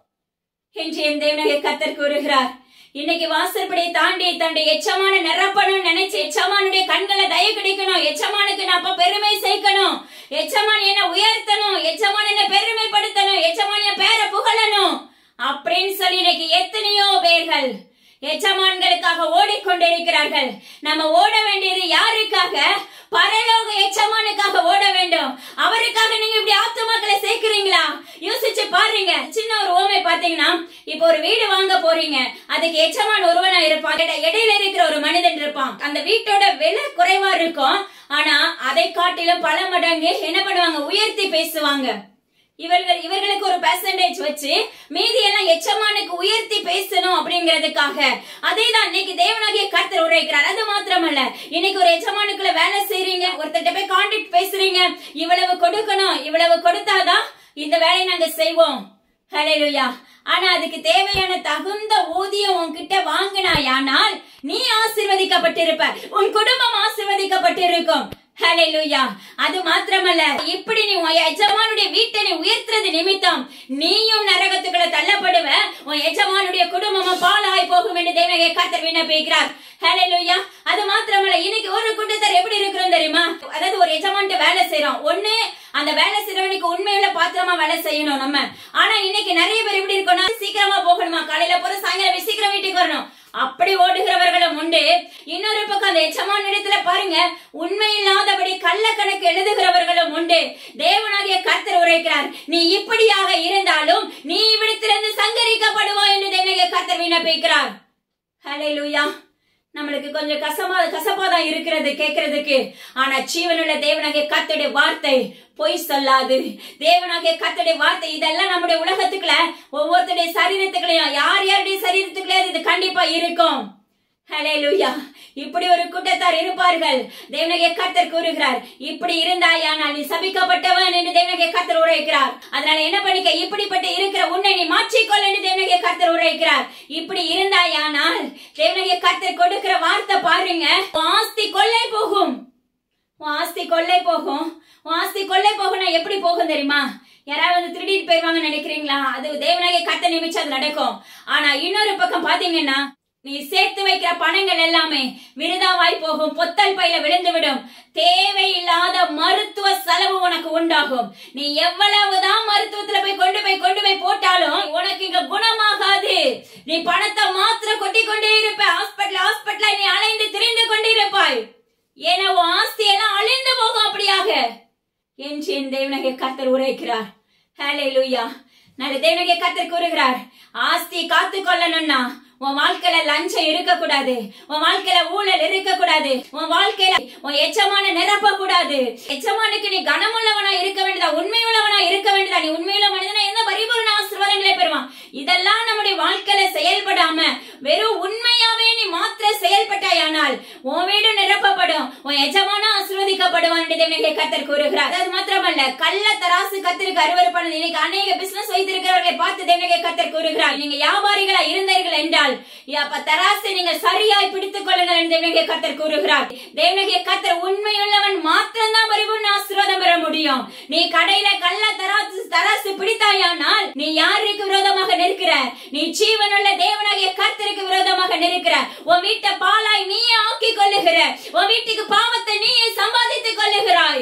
என்று என் தேவனாகிய கர்த்தர் கூறுகிறார் இன்னைக்கு வாசற்படியை தாண்டி தன்னுடைய எச்சமான நிரப்பணும்னு நினைச்சு எச்சமானுடைய கண்களை தய கிடைக்கணும் எச்சமானுக்கு நான் அப்ப பெருமை சேர்க்கணும் எச்சமான் என்ன உயர்த்தணும் எச்சமான் என்ன பெருமைப்படுத்தணும் எச்சமான் என் பேரை புகழணும் அப்படின்னு சொல்லி இன்னைக்கு எத்தனையோ பேர்கள் எச்சமான்களுக்காக ஓடிக்கொண்டிருக்கிறார்கள் நம்ம ஓட வேண்டியது யாருக்காக பரலோக எச்சமானுக்காக ஓட வேண்டும் அவருக்காக நீங்க இப்படி ஆத்துமாக்களை சேர்க்கிறீங்களா யோசிச்சு பாருங்க சின்ன ஒரு ஓமை பாத்தீங்கன்னா இப்போ ஒரு வீடு வாங்க போறீங்க அதுக்கு எச்சமான் ஒருவனா இருப்பான் இட- இடையில இருக்கிற ஒரு மனிதன் இருப்பான் அந்த வீட்டோட விலை குறைவா இருக்கும் ஆனா அதை காட்டிலும் பல மடங்கு என்ன பண்ணுவாங்க உயர்த்தி பேசுவாங்க இவர்கள் இவர்களுக்கு ஒரு பெர்சன்டேஜ் வச்சு மீதி எல்லாம் எச்சமானுக்கு உயர்த்தி பேசணும் அப்படிங்கிறதுக்காக அதே தான் இன்னைக்கு தேவனாகிய கர்த்தர் உரைக்கிறார் அது மாத்திரமல்ல இன்னைக்கு ஒரு எச்சமானுக்குள்ள வேலை செய்றீங்க ஒருத்தர்ட்ட போய் கான்டாக்ட் பேசுறீங்க இவ்வளவு கொடுக்கணும் இவ்வளவு கொடுத்தாதான் இந்த வேலையை நாங்க செய்வோம் ஹalleluya ஆனா அதுக்கு தேவையான தகுந்த ஊதியம் உன்கிட்ட வாங்கினாயானால் நீ ஆசீர்வதிக்கப்பட்டிருப்ப உன் குடும்பம் ஆசீர்வதிக்கப்பட்டிருக்கும் ஹalleluya அது மாத்திரமல்ல இப்படி நீ உன் எஜமானுடைய வீட்டை நீ உயர்த்துறது நிமித்தம் நீயும் நரகத்துக்குள்ள தள்ளப்படுவ உன் எஜமானுடைய குடும்பமும் பாழாய் போகும் என்று தேவனே கர்த்தர் விண்ணப்பிக்கிறார் ஹalleluya அது மாத்திரமல்ல இன்னைக்கு ஒரு கூட்டத்தார் எப்படி இருக்கிறோம் தெரியுமா அதாவது ஒரு எஜமான்ட்ட வேலை செய்றோம் ஒண்ணு அந்த வேலை செய்றவனுக்கு உண்மையுள்ள பாத்திரமா வேலை செய்யணும் நம்ம ஆனா இன்னைக்கு நிறைய பேர் எப்படி இருக்கோம்னா சீக்கிரமா போகணுமா காலையில போற சாயங்காலம் போய் சீக்கிரம் வீட்டுக்கு வரணும் அப்படி ஓடுகிறவர்களும் உண்டு இன்னொரு பக்கம் அந்த எச்சமான இடத்துல பாருங்க உண்மை இல்லாதபடி கள்ள கணக்கு எழுதுகிறவர்களும் உண்டு தேவனாகிய கர்த்தர் உரைக்கிறார் நீ இப்படியாக இருந்தாலும் நீ இவ்விடத்திலிருந்து சங்கரிக்கப்படுவாய் என்று தேவனாகிய கர்த்தர் விண்ணப்பிக்கிறார் ஹalleluya நம்மளுக்கு கொஞ்சம் கசமா கசப்பாதான் இருக்கிறது கேட்கறதுக்கு ஆனா ஜீவனுள்ள தேவனாகிய கர்த்தருடைய வார்த்தை பொய் சொல்லாது தேவனாகிய கர்த்தருடைய வார்த்தை இதெல்லாம் நம்முடைய உலகத்துக்குள்ள ஒவ்வொருத்தருடைய சரீரத்துக்குள்ளயும் யார் யாருடைய சரீரத்துக்குள்ளே இது கண்டிப்பா இருக்கும் ஹalleluya இப்படி ஒரு கூட்டத்தார் இருப்பார்கள் தேவனகே கர்த்தர் கூறுகிறார் இப்படி இருந்தாயானால் நீ சபிக்கப்பட்டவன் என்று தேவனகே கர்த்தர் உரைக்கிறார் அதனால என்ன பண்ணிக்க இப்படிப்பட்ட இருக்கிற உன்னை நீ மாற்றிக்கொள் என்று தேவனகே கர்த்தர் உரைக்கிறார் இப்படி இருந்தாயானால் தேவனகே கர்த்தர் கொடுக்கிற வார்த்தை பாருங்க உன் ஆஸ்தி கொள்ளை போகும் உன் ஆஸ்தி கொள்ளை போகும் உன் ஆஸ்தி கொள்ளை போகும்னா எப்படி போகும் தெரியுமா யாராவது வந்து திருடிட்டு போயிருவாங்கன்னு நினைக்கிறீங்களா அது தேவனாகிய கத்த நிமிச்சு அது நடக்கும் ஆனா இன்னொரு பக்கம் பாத்தீங்கன்னா நீ சேர்த்து வைக்கிற பணங்கள் எல்லாமே விருதாவாய் போகும் பொத்தல் பையில விழுந்து விடும் தேவையில்லாத மருத்துவ செலவு உனக்கு உண்டாகும் நீ எவ்வளவுதான் மருத்துவத்துல போய் கொண்டு போய் கொண்டு போய் போட்டாலும் உனக்கு இங்க குணமாகாது நீ பணத்தை மாத்திரம் கொட்டி கொண்டே இருப்ப ஹாஸ்பிட்டல் ஹாஸ்பிட்டல் நீ அலைந்து திரிந்து கொண்டே இருப்பாய் ஏன்னா உன் ஆஸ்தி எல்லாம் அழிந்து போகும் அப்படியாக என்று என் தேவனகை கர்த்தர் உரைக்கிறார் ஹலே லூயா நல்ல தேவனகை கர்த்தர் கூறுகிறார் ஆஸ்தி காத்து கொள்ளணும்னா உன் வாழ்க்கையில லஞ்சம் இருக்கக்கூடாது உன் வாழ்க்கையில ஊழல் இருக்கக்கூடாது உன் வாழ்க்கையில உன் எச்சமான நிரப்ப கூடாது எச்சமானுக்கு நீ கனமுள்ளவனா இருக்க வேண்டியதா உண்மையுள்ளவனா இருக்க வேண்டியதா நீ உண்மையுள்ள மனிதனா எந்த பரிபூர்ண ஆசீர்வாதங்களை பெறுவான் இதெல்லாம் நம்முடைய வாழ்க்கையில செயல்படாம வெறும் உண்மையாவே நீ மாத்திர செயல்பட்டாயானால் உன் வீடு நிரப்பப்படும் உன் எஜமான ஆசீர்வதிக்கப்படுவான் என்று தேவனே கத்தர் கூறுகிறார் அது மாத்திரமல்ல கள்ள தராசு கத்திற்கு அருவருப்பானது இன்னைக்கு அநேக பிசினஸ் வைத்திருக்கிறவர்களை பார்த்து தேவனே கத்தர் கூறுகிறார் நீங்க வியாபாரிகளா இருந்தீர்கள் என்றால் அப்ப தராசை நீங்கள் சரியாய் பிடித்துக் கொள்ளுங்கள் என்று தேவனே கத்தர் கூறுகிறார் தேவனே கத்தர் உண்மையுள்ளவன் மாத்திரம்தான் பரிபூர்ண ஆசீர்வாதம் பெற முடியும் நீ கடையில கள்ள தராசு தராசு பிடித்தாயானால் நீ யாருக்கு விரோதமாக நிற்கிற நீ ஜீவனுள்ள தேவனாகிய கர்த்தருக்கு விரோதமாக நிற்கிற உன் வீட்டை பாலாய் நீயே ஆக்கி கொள்ளுகிற உன் வீட்டுக்கு பாவத்தை நீயே சம்பாதித்துக் கொள்ளுகிறாய்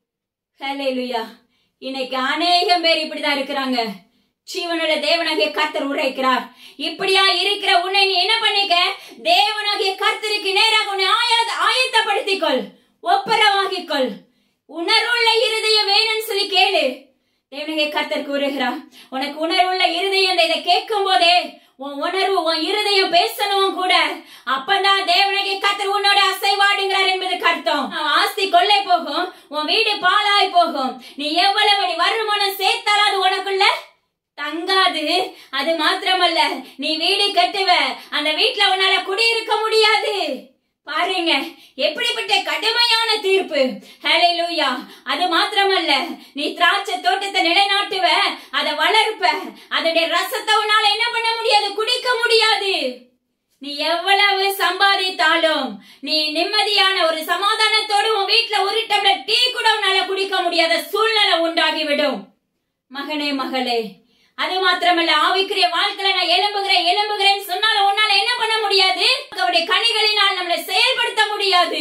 ஹalleluya இன்னைக்கு அநேகம் பேர் இப்படிதான் இருக்கிறாங்க ஜீவனுள்ள தேவனாகிய கர்த்தர் உரைக்கிறார் இப்படியா இருக்கிற உன்னை நீ என்ன பண்ணிக்க தேவனாகிய கர்த்தருக்கு நேராக உன்னை ஆய- ஆயத்தப்படுத்திக் கொள் ஒப்பரவாகிக் கொள் உணர்வுள்ள இருதயம் வேணும்னு சொல்லி கேளு தேவனகை கர்த்தர் கூறுகிறார் உனக்கு உணர்வுள்ள இருதயம் இதை கேட்கும் போதே உன் உணர்வு உன் இருதயம் பேசணும் கூட அப்பதான் தேவனகை கர்த்தர் உன்னோட அசைவாடுகிறார் என்பதுக்கு அர்த்தம் உன் ஆஸ்தி கொள்ளை போகும் உன் வீடு பாழாய் போகும் நீ எவ்வளவு நீ வருமானம் சேர்த்தாலும் அது உனக்குள்ள தங்காது அது மாத்திரமல்ல நீ வீடு கட்டுவ அந்த வீட்டுல உன்னால குடியிருக்க முடியாது பாருங்க எப்படிப்பட்ட கடுமையான தீர்ப்பு ஹalleluya அது மாத்திரமல்ல நீ திராட்சை தோட்டத்தை நிலைநாட்டுவ அதை வளர்ப்ப அதோட ரசத்தை உன்னால என்ன பண்ண முடியாது குடிக்க முடியாது நீ எவ்வளவு சம்பாதித்தாலும் நீ நிம்மதியான ஒரு சமாதானத்தோடு உன் வீட்டுல ஒரு டம்ளர் டீ கூட உன்னால குடிக்க முடியாத சூழ்நிலை உண்டாகிவிடும் மகனே மகளே அது மாத்திரமல்ல ஆவிக்குரிய வாழ்க்கையில நான் எழும்புகிறேன் எழும்புகிறேன்னு சொன்னாலும் உன்னால என்ன பண்ண முடியாது அவருடைய கனிகளினால் நம்மளை செயல்படுத்த முடியாது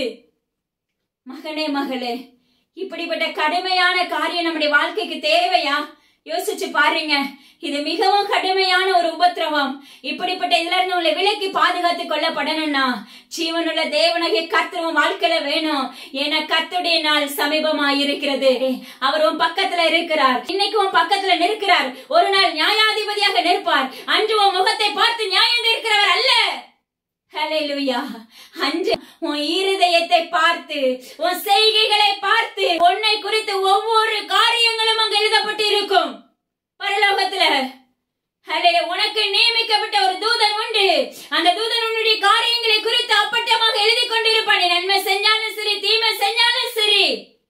மகனே மகளே இப்படிப்பட்ட கடுமையான காரியம் நம்முடைய வாழ்க்கைக்கு தேவையா யோசிச்சு பாருங்க இது மிகவும் கடுமையான ஒரு உபத்திரவம் இப்படிப்பட்ட இதுல இருந்து உங்களை விலக்கி பாதுகாத்து கொள்ளப்படணும்னா ஜீவனுள்ள தேவனகை கர்த்தரும் வாழ்க்கையில வேணும் ஏன்னா கர்த்தருடைய நாள் சமீபமா இருக்கிறது அவர் உன் பக்கத்துல இருக்கிறார் இன்னைக்கு உன் பக்கத்துல நிற்கிறார் ஒரு நாள் நியாயாதிபதியாக நிற்பார் அன்று உன் முகத்தை பார்த்து நியாயம் தீர்க்கிறவர் அல்ல ஹalleluya அன்று உன் இருதயத்தை பார்த்து உன் செய்கைகளை பார்த்து உன்னை குறித்து ஒவ்வொரு காரியங்களும் அங்கு எழுதப்பட்டு இருக்கும் பரலோகத்துல ஹalleluya உனக்கு நியமிக்கப்பட்ட ஒரு தூதன் உண்டு அந்த தூதன் உன்னுடைய காரியங்களை குறித்து அப்பட்டமாக எழுதி கொண்டிருப்பான் நீ நன்மை செஞ்சாலும் சரி தீமை செஞ்சாலும் சரி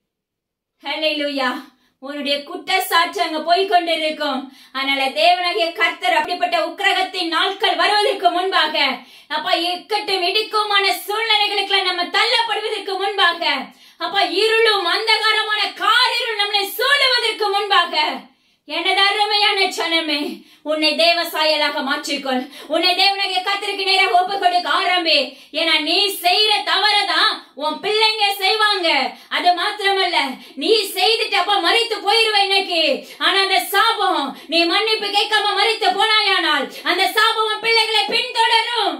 ஹalleluya உன்னுடைய குற்றச்சாட்டு அங்க போய் கொண்டிருக்கும் அதனால தேவனாகிய கர்த்தர் அப்படிப்பட்ட உக்கிரகத்தின் நாட்கள் வருவதற்கு முன்பாக அப்பா இக்கட்டும் இடுக்குமான சூழ்நிலைகளுக்கு நம்ம தள்ளப்படுவதற்கு முன்பாக அப்பா இருளும் அந்தகாரமான காரிருள் நம்மளை சூழுவதற்கு முன்பாக எனது அருமையான சனமே உன்னை தேவ சாயலாக மாற்றிக்கொள் உன்னை தேவனாகிய கத்திற்கு நேராக ஒப்பு கொடுக்க ஆரம்பி ஏன்னா நீ செய்யற தவறதான் உன் பிள்ளைங்க செய்வாங்க அது மாத்திரமல்ல நீ செய்துட்டு அப்ப மறித்து போயிருவ இன்னைக்கு ஆனா அந்த சாபம் நீ மன்னிப்பு கேட்காம மறித்து போனாயானால் அந்த சாபம் உன் பிள்ளைகளை பின்தொடரும்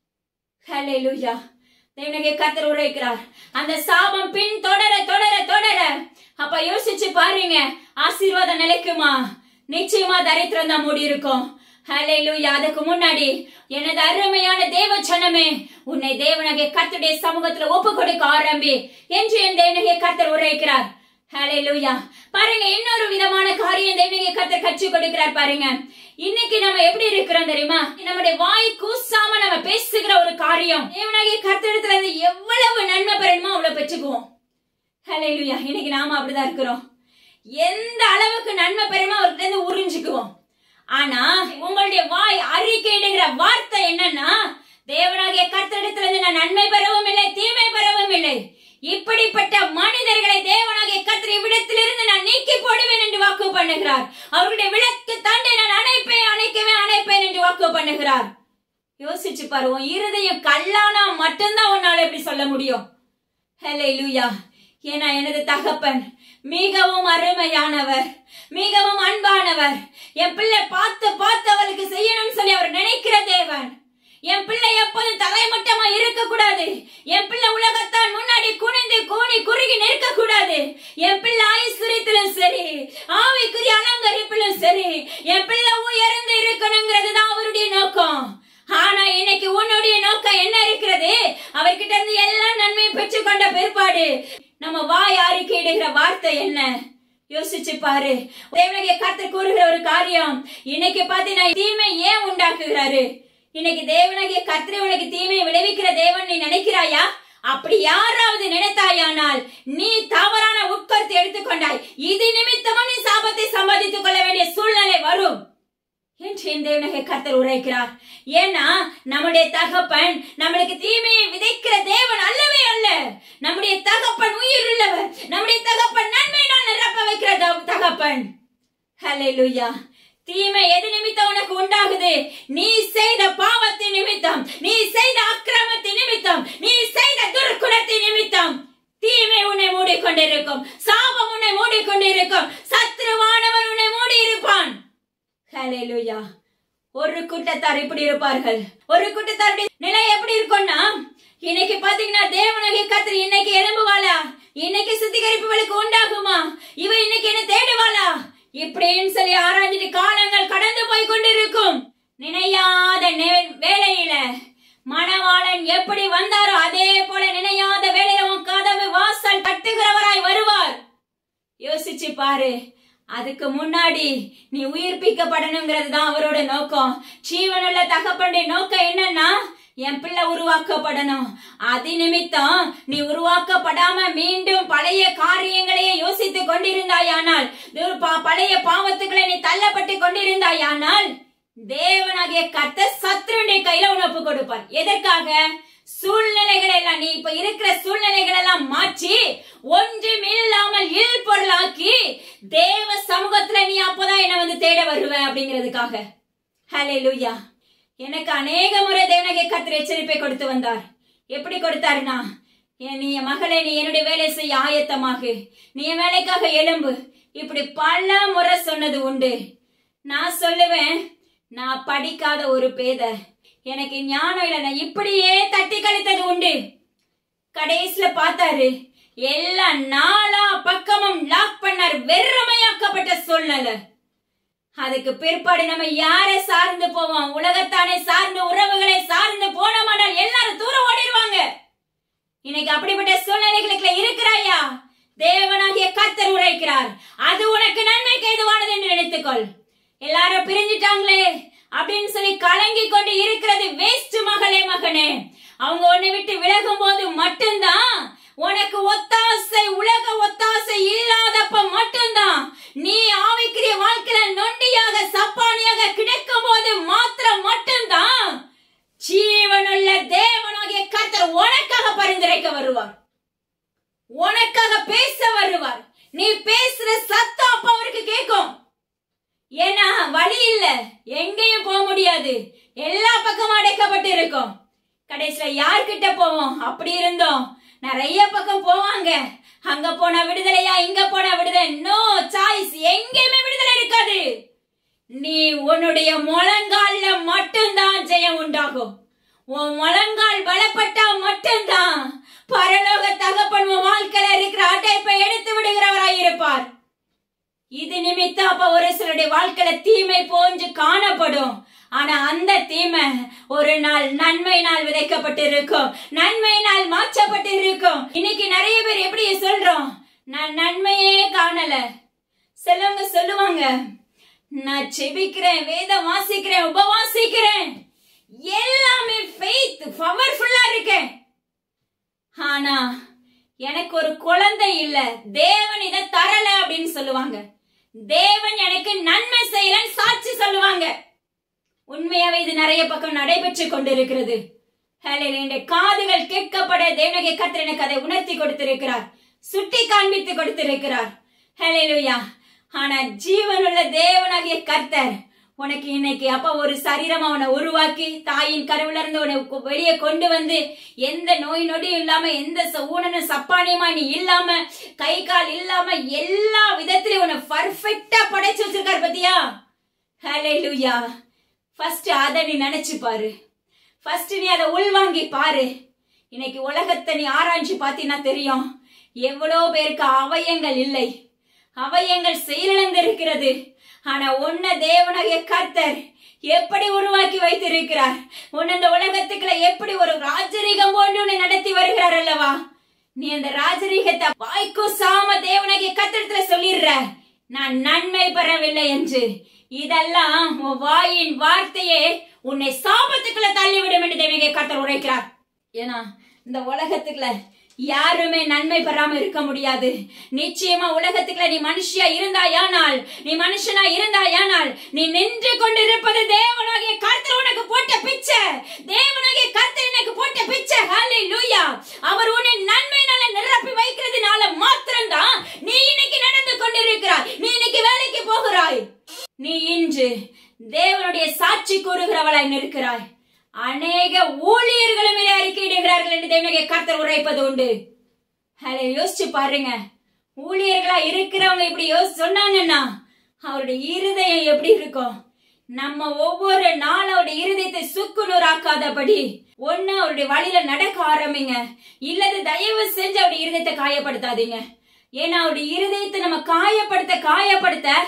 ஹalleluya தேவனகை கத்தர் உரைக்கிறார் அந்த சாபம் பின் தொடர தொடர தொடர அப்ப யோசிச்சு பாருங்க ஆசீர்வாதம் நிலைக்குமா நிச்சயமா தரித்திரம் தான் மூடி இருக்கும் ஹalleluya அதுக்கு முன்னாடி எனது அருமையான தேவ சனமே உன்னை தேவனகை கர்த்தருடைய சமூகத்துல ஒப்பு கொடுக்க ஆரம்பி என்று என் தேவனகை கர்த்தர் உரைக்கிறார் ஹalleluya பாருங்க இன்னொரு விதமான காரியம் தேவனகை கர்த்தர் கற்றுக் கொடுக்கிறார் பாருங்க இன்னைக்கு நம்ம எப்படி இருக்கிறோம் தெரியுமா நம்முடைய வாய் கூசாம நம்ம பேசுகிற ஒரு காரியம் தேவனாகிய கர்த்தரிடத்துல இருந்து எவ்வளவு நன்மை பெறணுமோ அவ்வளவு பெற்றுக்குவோம் ஹalleluya இன்னைக்கு நாம அப்படிதான் இருக்கிறோம் எந்த அளவுக்கு நன்மை பெறணுமோ அவர்கிட்ட இருந்து உறிஞ்சுக்குவோம் ஆனா உங்களுடைய வாய் அறிக்கையிடுகிற வார்த்தை என்னன்னா தேவனாகிய கர்த்தரிடத்துல இருந்து நான் நன்மை பெறவும் இல்லை தீமை பெறவும் இல்லை இப்படிப்பட்ட மனிதர்களை தேவனாகிய கர்த்தர் இவ்விடத்திலிருந்து நான் நீக்கி போடுவேன் என்று வாக்கு பண்ணுகிறார் அவருடைய விளக்கு தாண்டி நான் அணைப்பேன் அணைக்கவே அணைப்பேன் என்று வாக்கு பண்ணுகிறார் யோசிச்சு பாரு உன் இருதயம் கல்லானா மட்டும்தான் உன்னால எப்படி சொல்ல முடியும் ஹலே லூயா ஏன்னா எனது தகப்பன் மிகவும் அருமையானவர் மிகவும் அன்பானவர் என் பிள்ளை பார்த்து பார்த்து அவளுக்கு செய்யணும்னு சொல்லி அவர் நினைக்கிற தேவன் என் பிள்ளை எப்போதும் தலைமட்டமா இருக்க கூடாது என் பிள்ளை உலகத்தான் முன்னாடி குனிந்து கூனி குறுகி நிற்க கூடாது என் பிள்ளை ஐஸ்வர்யத்திலும் சரி ஆவிக்குரிய அலங்கரிப்பிலும் சரி என் பிள்ளை உயர்ந்து இருக்கணுங்கிறது தான் அவருடைய நோக்கம் ஆனா இன்னைக்கு உன்னுடைய நோக்கம் என்ன இருக்கிறது அவர்கிட்ட இருந்து எல்லா நன்மையும் பெற்றுக்கொண்ட பிற்பாடு நம்ம வாய் அறிக்கையிடுகிற வார்த்தை என்ன யோசிச்சு பாரு தேவனகிய கர்த்தர் கூறுகிற ஒரு காரியம் இன்னைக்கு பாத்தீங்கன்னா தீமை ஏன் உண்டாக்குகிறாரு இன்னைக்கு தேவனாகிய கர்த்தரை உனக்கு தீமையை விளைவிக்கிற தேவன் நீ நினைக்கிறாயா அப்படி யாராவது நினைத்தாயானால் நீ தவறான உட்கருத்தை எடுத்துக்கொண்டாய் இது நிமித்தமா நீ சாபத்தை சம்பாதித்துக் கொள்ள வேண்டிய சூழ்நிலை வரும் என்று என் தேவனகை கர்த்தர் உரைக்கிறார் ஏன்னா நம்முடைய தகப்பன் நம்மளுக்கு தீமையை விதைக்கிற தேவன் அல்லவே அல்ல நம்முடைய தகப்பன் உயிர் உள்ளவர் நம்முடைய தகப்பன் நன்மையினால் நிரப்ப வைக்கிற த- தகப்பன் ஹalleluya தீமை எது நிமித்தம் உனக்கு உண்டாகுது நீ செய்த பாவத்தின் நிமித்தம் நீ செய்த அக்கிரமத்தின் நிமித்தம் நீ செய்த துர்க்குணத்தின் நிமித்தம் தீமை உன்னை மூடிக்கொண்டிருக்கும் சாபம் உன்னை மூடிக்கொண்டிருக்கும் சத்ருவானவன் உன்னை மூடி இருப்பான் ஹalleluya ஒரு கூட்டத்தார் இப்படி இருப்பார்கள் ஒரு கூட்டத்தாருடைய நிலை எப்படி இருக்கும்னா இன்னைக்கு பாத்தீங்கன்னா தேவனகை கத்திரி இன்னைக்கு எழும்புவாளா இன்னைக்கு சுத்திகரிப்புகளுக்கு உண்டாகுமா இவ இன்னைக்கு என்ன தேடுவாளா இப்படின்னு சொல்லி ஆராய்ஞ்சிட்டு காலங்கள் கடந்து போய் கொண்டிருக்கும் நினையாத நே- வேளையில மணவாளன் எப்படி வந்தாரோ அதே போல நினையாத வேளையில உன் கதவு வாசல் தட்டுகிறவராய் வருவார் யோசிச்சு பாரு அதுக்கு முன்னாடி நீ உயிர்ப்பிக்கப்படணுங்கிறது தான் அவரோட நோக்கம் ஜீவனுள்ள தகப்பனுடைய நோக்கம் என்னன்னா என் பிள்ளை உருவாக்கப்படணும் அது நிமித்தம் நீ உருவாக்கப்படாம மீண்டும் பழைய காரியங்களையே யோசித்து கொண்டிருந்தாயானால் இது ப- பழைய பாவத்துக்களை நீ தள்ளப்பட்டு கொண்டிருந்தாயானால் தேவனாகிய கர்த்தர் சத்ருடைய கையில உன்னை ஒப்பு கொடுப்பார் எதற்காக சூழ்நிலைகளை எல்லாம் நீ இப்ப இருக்கிற சூழ்நிலைகள் எல்லாம் மாற்றி ஒன்றும் இல்லாமல் இல் பொருளாக்கி தேவ சமூகத்துல நீ அப்பதான் என்ன வந்து தேட வருவ அப்படிங்கிறதுக்காக ஹலே லூயா எனக்கு அநேக முறை தேவனகை கத்திர எச்சரிப்பை கொடுத்து வந்தார் எப்படி கொடுத்தாருன்னா என் நீ என் மகளே நீ என்னுடைய வேலை செய்ய ஆயத்தமாகு நீ என் வேலைக்காக எலும்பு இப்படி பல முறை சொன்னது உண்டு நான் சொல்லுவேன் நான் படிக்காத ஒரு பேத எனக்கு ஞானம் இல்லை நான் இப்படியே தட்டி கழித்தது உண்டு கடைசியில பார்த்தாரு எல்லா நாலா பக்கமும் லாக் பண்ணார் வெறுமையாக்கப்பட்ட சூழ்நிலை அதுக்கு பிற்பாடு நம்ம யாரை சார்ந்து போவோம் உலகத்தானே சார்ந்து உறவுகளை சார்ந்து போனோமானால் எல்லாரும் தூரம் ஓடிடுவாங்க இன்னைக்கு அப்படிப்பட்ட சூழ்நிலைகளுக்குள்ள இருக்கிறாயா தேவனாகிய கர்த்தர் உரைக்கிறார் அது உனக்கு நன்மைக்கு எதுவானது என்று நினைத்துக்கொள் எல்லாரும் பிரிஞ்சிட்டாங்களே அப்படின்னு சொல்லி கலங்கி கொண்டு இருக்கிறது வேஸ்ட் மகளே மகனே அவங்க உன்னை விட்டு விலகும் போது மட்டும்தான் உனக்கு ஒத்தாசை உலக ஒத்தாசை இல்லாதப்ப மட்டும்தான் நீ ஆவிக்குரிய வாழ்க்கையில நொண்டியாக சப்பானியாக கிடக்கும் போது மாத்திரம் மட்டும்தான் ஜீவனுள்ள தேவனாகிய கர்த்தர் உனக்காக பரிந்துரைக்க வருவார் உனக்காக பேச வருவார் நீ பேசுற சத்தம் அப்ப அவருக்கு கேட்கும் ஏன்னா வழி இல்ல எங்கேயும் போக முடியாது எல்லா பக்கமும் அடைக்கப்பட்டு இருக்கும் கடைசியில யார்கிட்ட போவோம் அப்படி இருந்தோம் நிறைய பக்கம் போவாங்க அங்க போனா விடுதலையா இங்க போனா விடுதலை நோ சாய்ஸ் எங்கேயுமே விடுதலை இருக்காது நீ உன்னுடைய முழங்கால்ல மட்டும்தான் ஜெயம் உண்டாகும் உன் முழங்கால் பலப்பட்டா மட்டும்தான் பரலோக தகப்பன் உன் வாழ்க்கையில இருக்கிற அடைப்பை எடுத்து விடுகிறவராய் இருப்பார் இது நிமித்தம் அப்ப ஒரு சிலருடைய வாழ்க்கையில தீமை போன்று காணப்படும் ஆனா அந்த தீமை ஒரு நாள் நன்மையினால் விதைக்கப்பட்டிருக்கும் நன்மையினால் மாற்றப்பட்டிருக்கும் இன்னைக்கு நிறைய பேர் எப்படி சொல்றோம் நான் நன்மையே காணல சிலவங்க சொல்லுவாங்க நான் செபிக்கிறேன் வேதம் வாசிக்கிறேன் உபவாசிக்கிறேன் எல்லாமே ஃபெய்த் பவர்ஃபுல்லா இருக்கேன் ஆனா எனக்கு ஒரு குழந்தை இல்ல தேவன் இதை தரல அப்படின்னு சொல்லுவாங்க தேவன் எனக்கு நன்மை செய்யலன்னு சாட்சி சொல்லுவாங்க உண்மையாவே இது நிறைய பக்கம் நடைபெற்று கொண்டிருக்கிறது ஹalleluya காதுகள் கேட்கப்பட தேவனகை கர்த்தர் எனக்கு அதை உணர்த்தி கொடுத்திருக்கிறார் சுட்டி காண்பித்து கொடுத்திருக்கிறார் ஹalleluya ஆனா ஜீவனுள்ள தேவனாகிய கர்த்தர் உனக்கு இன்னைக்கு அப்ப ஒரு சரீரம் அவனை உருவாக்கி தாயின் கருவில இருந்து உன்னை கு- வெளியே கொண்டு வந்து எந்த நோய் நொடியும் இல்லாம எந்த ச- ஊனனும் சப்பானியமா நீ இல்லாம கை கால் இல்லாம எல்லா விதத்திலையும் உன்னை பர்ஃபெக்டா படைச்சு வச்சிருக்காரு பத்தியா ஹalleluya ஃபர்ஸ்ட் அதை நீ நினைச்சு பாரு ஃபர்ஸ்ட் நீ அதை உள்வாங்கி பாரு இன்னைக்கு உலகத்தை நீ ஆராய்ச்சி பார்த்தீங்கன்னா தெரியும் எவ்வளோ பேருக்கு அவயங்கள் இல்லை அவயங்கள் செயலிழந்து இருக்கிறது ஆனா உன்ன தேவனாகிய கர்த்தர் எப்படி உருவாக்கி வைத்திருக்கிறார் உன்னை இந்த உலகத்துக்குள்ள எப்படி ஒரு ராஜரீகம் போன்று உன்னை நடத்தி வருகிறார் அல்லவா நீ அந்த ராஜரீகத்தை வாய்க்கு சாம தேவனாகிய கத்திரத்துல சொல்லிடுற நான் நன்மை பெறவில்லை என்று இதெல்லாம் உன் வாயின் வார்த்தையே உன்னை சாபத்துக்குள்ள தள்ளிவிடும் என்று தேவனாகிய கர்த்தர் உரைக்கிறார் ஏன்னா இந்த உலகத்துக்குள்ள யாருமே நன்மை பெறாம இருக்க முடியாது நிச்சயமா உலகத்துக்குள்ள நீ மனுஷியா இருந்தாயானால் நீ மனுஷனா இருந்தாயானால் நீ நின்று கொண்டிருப்பது தேவனாகிய கர்த்தர் உனக்கு போட்ட பிச்சை தேவனாகிய கர்த்தர் எனக்கு போட்ட பிச்சை ஹalleluya அவர் உன்னை நன்மையினால நிரப்பி வைக்கிறதுனால மாத்திரம்தான் நீ இன்னைக்கு நடந்து கொண்டிருக்கிறாய் நீ இன்னைக்கு வேலைக்கு போகிறாய் நீ இன்று தேவனுடைய சாட்சி கூறுகிறவளாய் நிற்கிறாய் அநேக ஊழியர்களும் இதை அறிக்கையிடுகிறார்கள் என்று தேவனுடைய கர்த்தர் உரைப்பது உண்டு ஹலோ யோசிச்சு பாருங்க ஊழியர்களா இருக்கிறவங்க இப்படி யோசி சொன்னாங்கன்னா அவருடைய இருதயம் எப்படி இருக்கும் நம்ம ஒவ்வொரு நாளும் அவருடைய இருதயத்தை சுக்குநூறாக்காதபடி ஒண்ணு அவருடைய வழியில நடக்க ஆரம்பிங்க இல்லது தயவு செஞ்சு அவருடைய இருதயத்தை காயப்படுத்தாதீங்க ஏன்னா அவருடைய இருதயத்தை நம்ம காயப்படுத்த காயப்படுத்த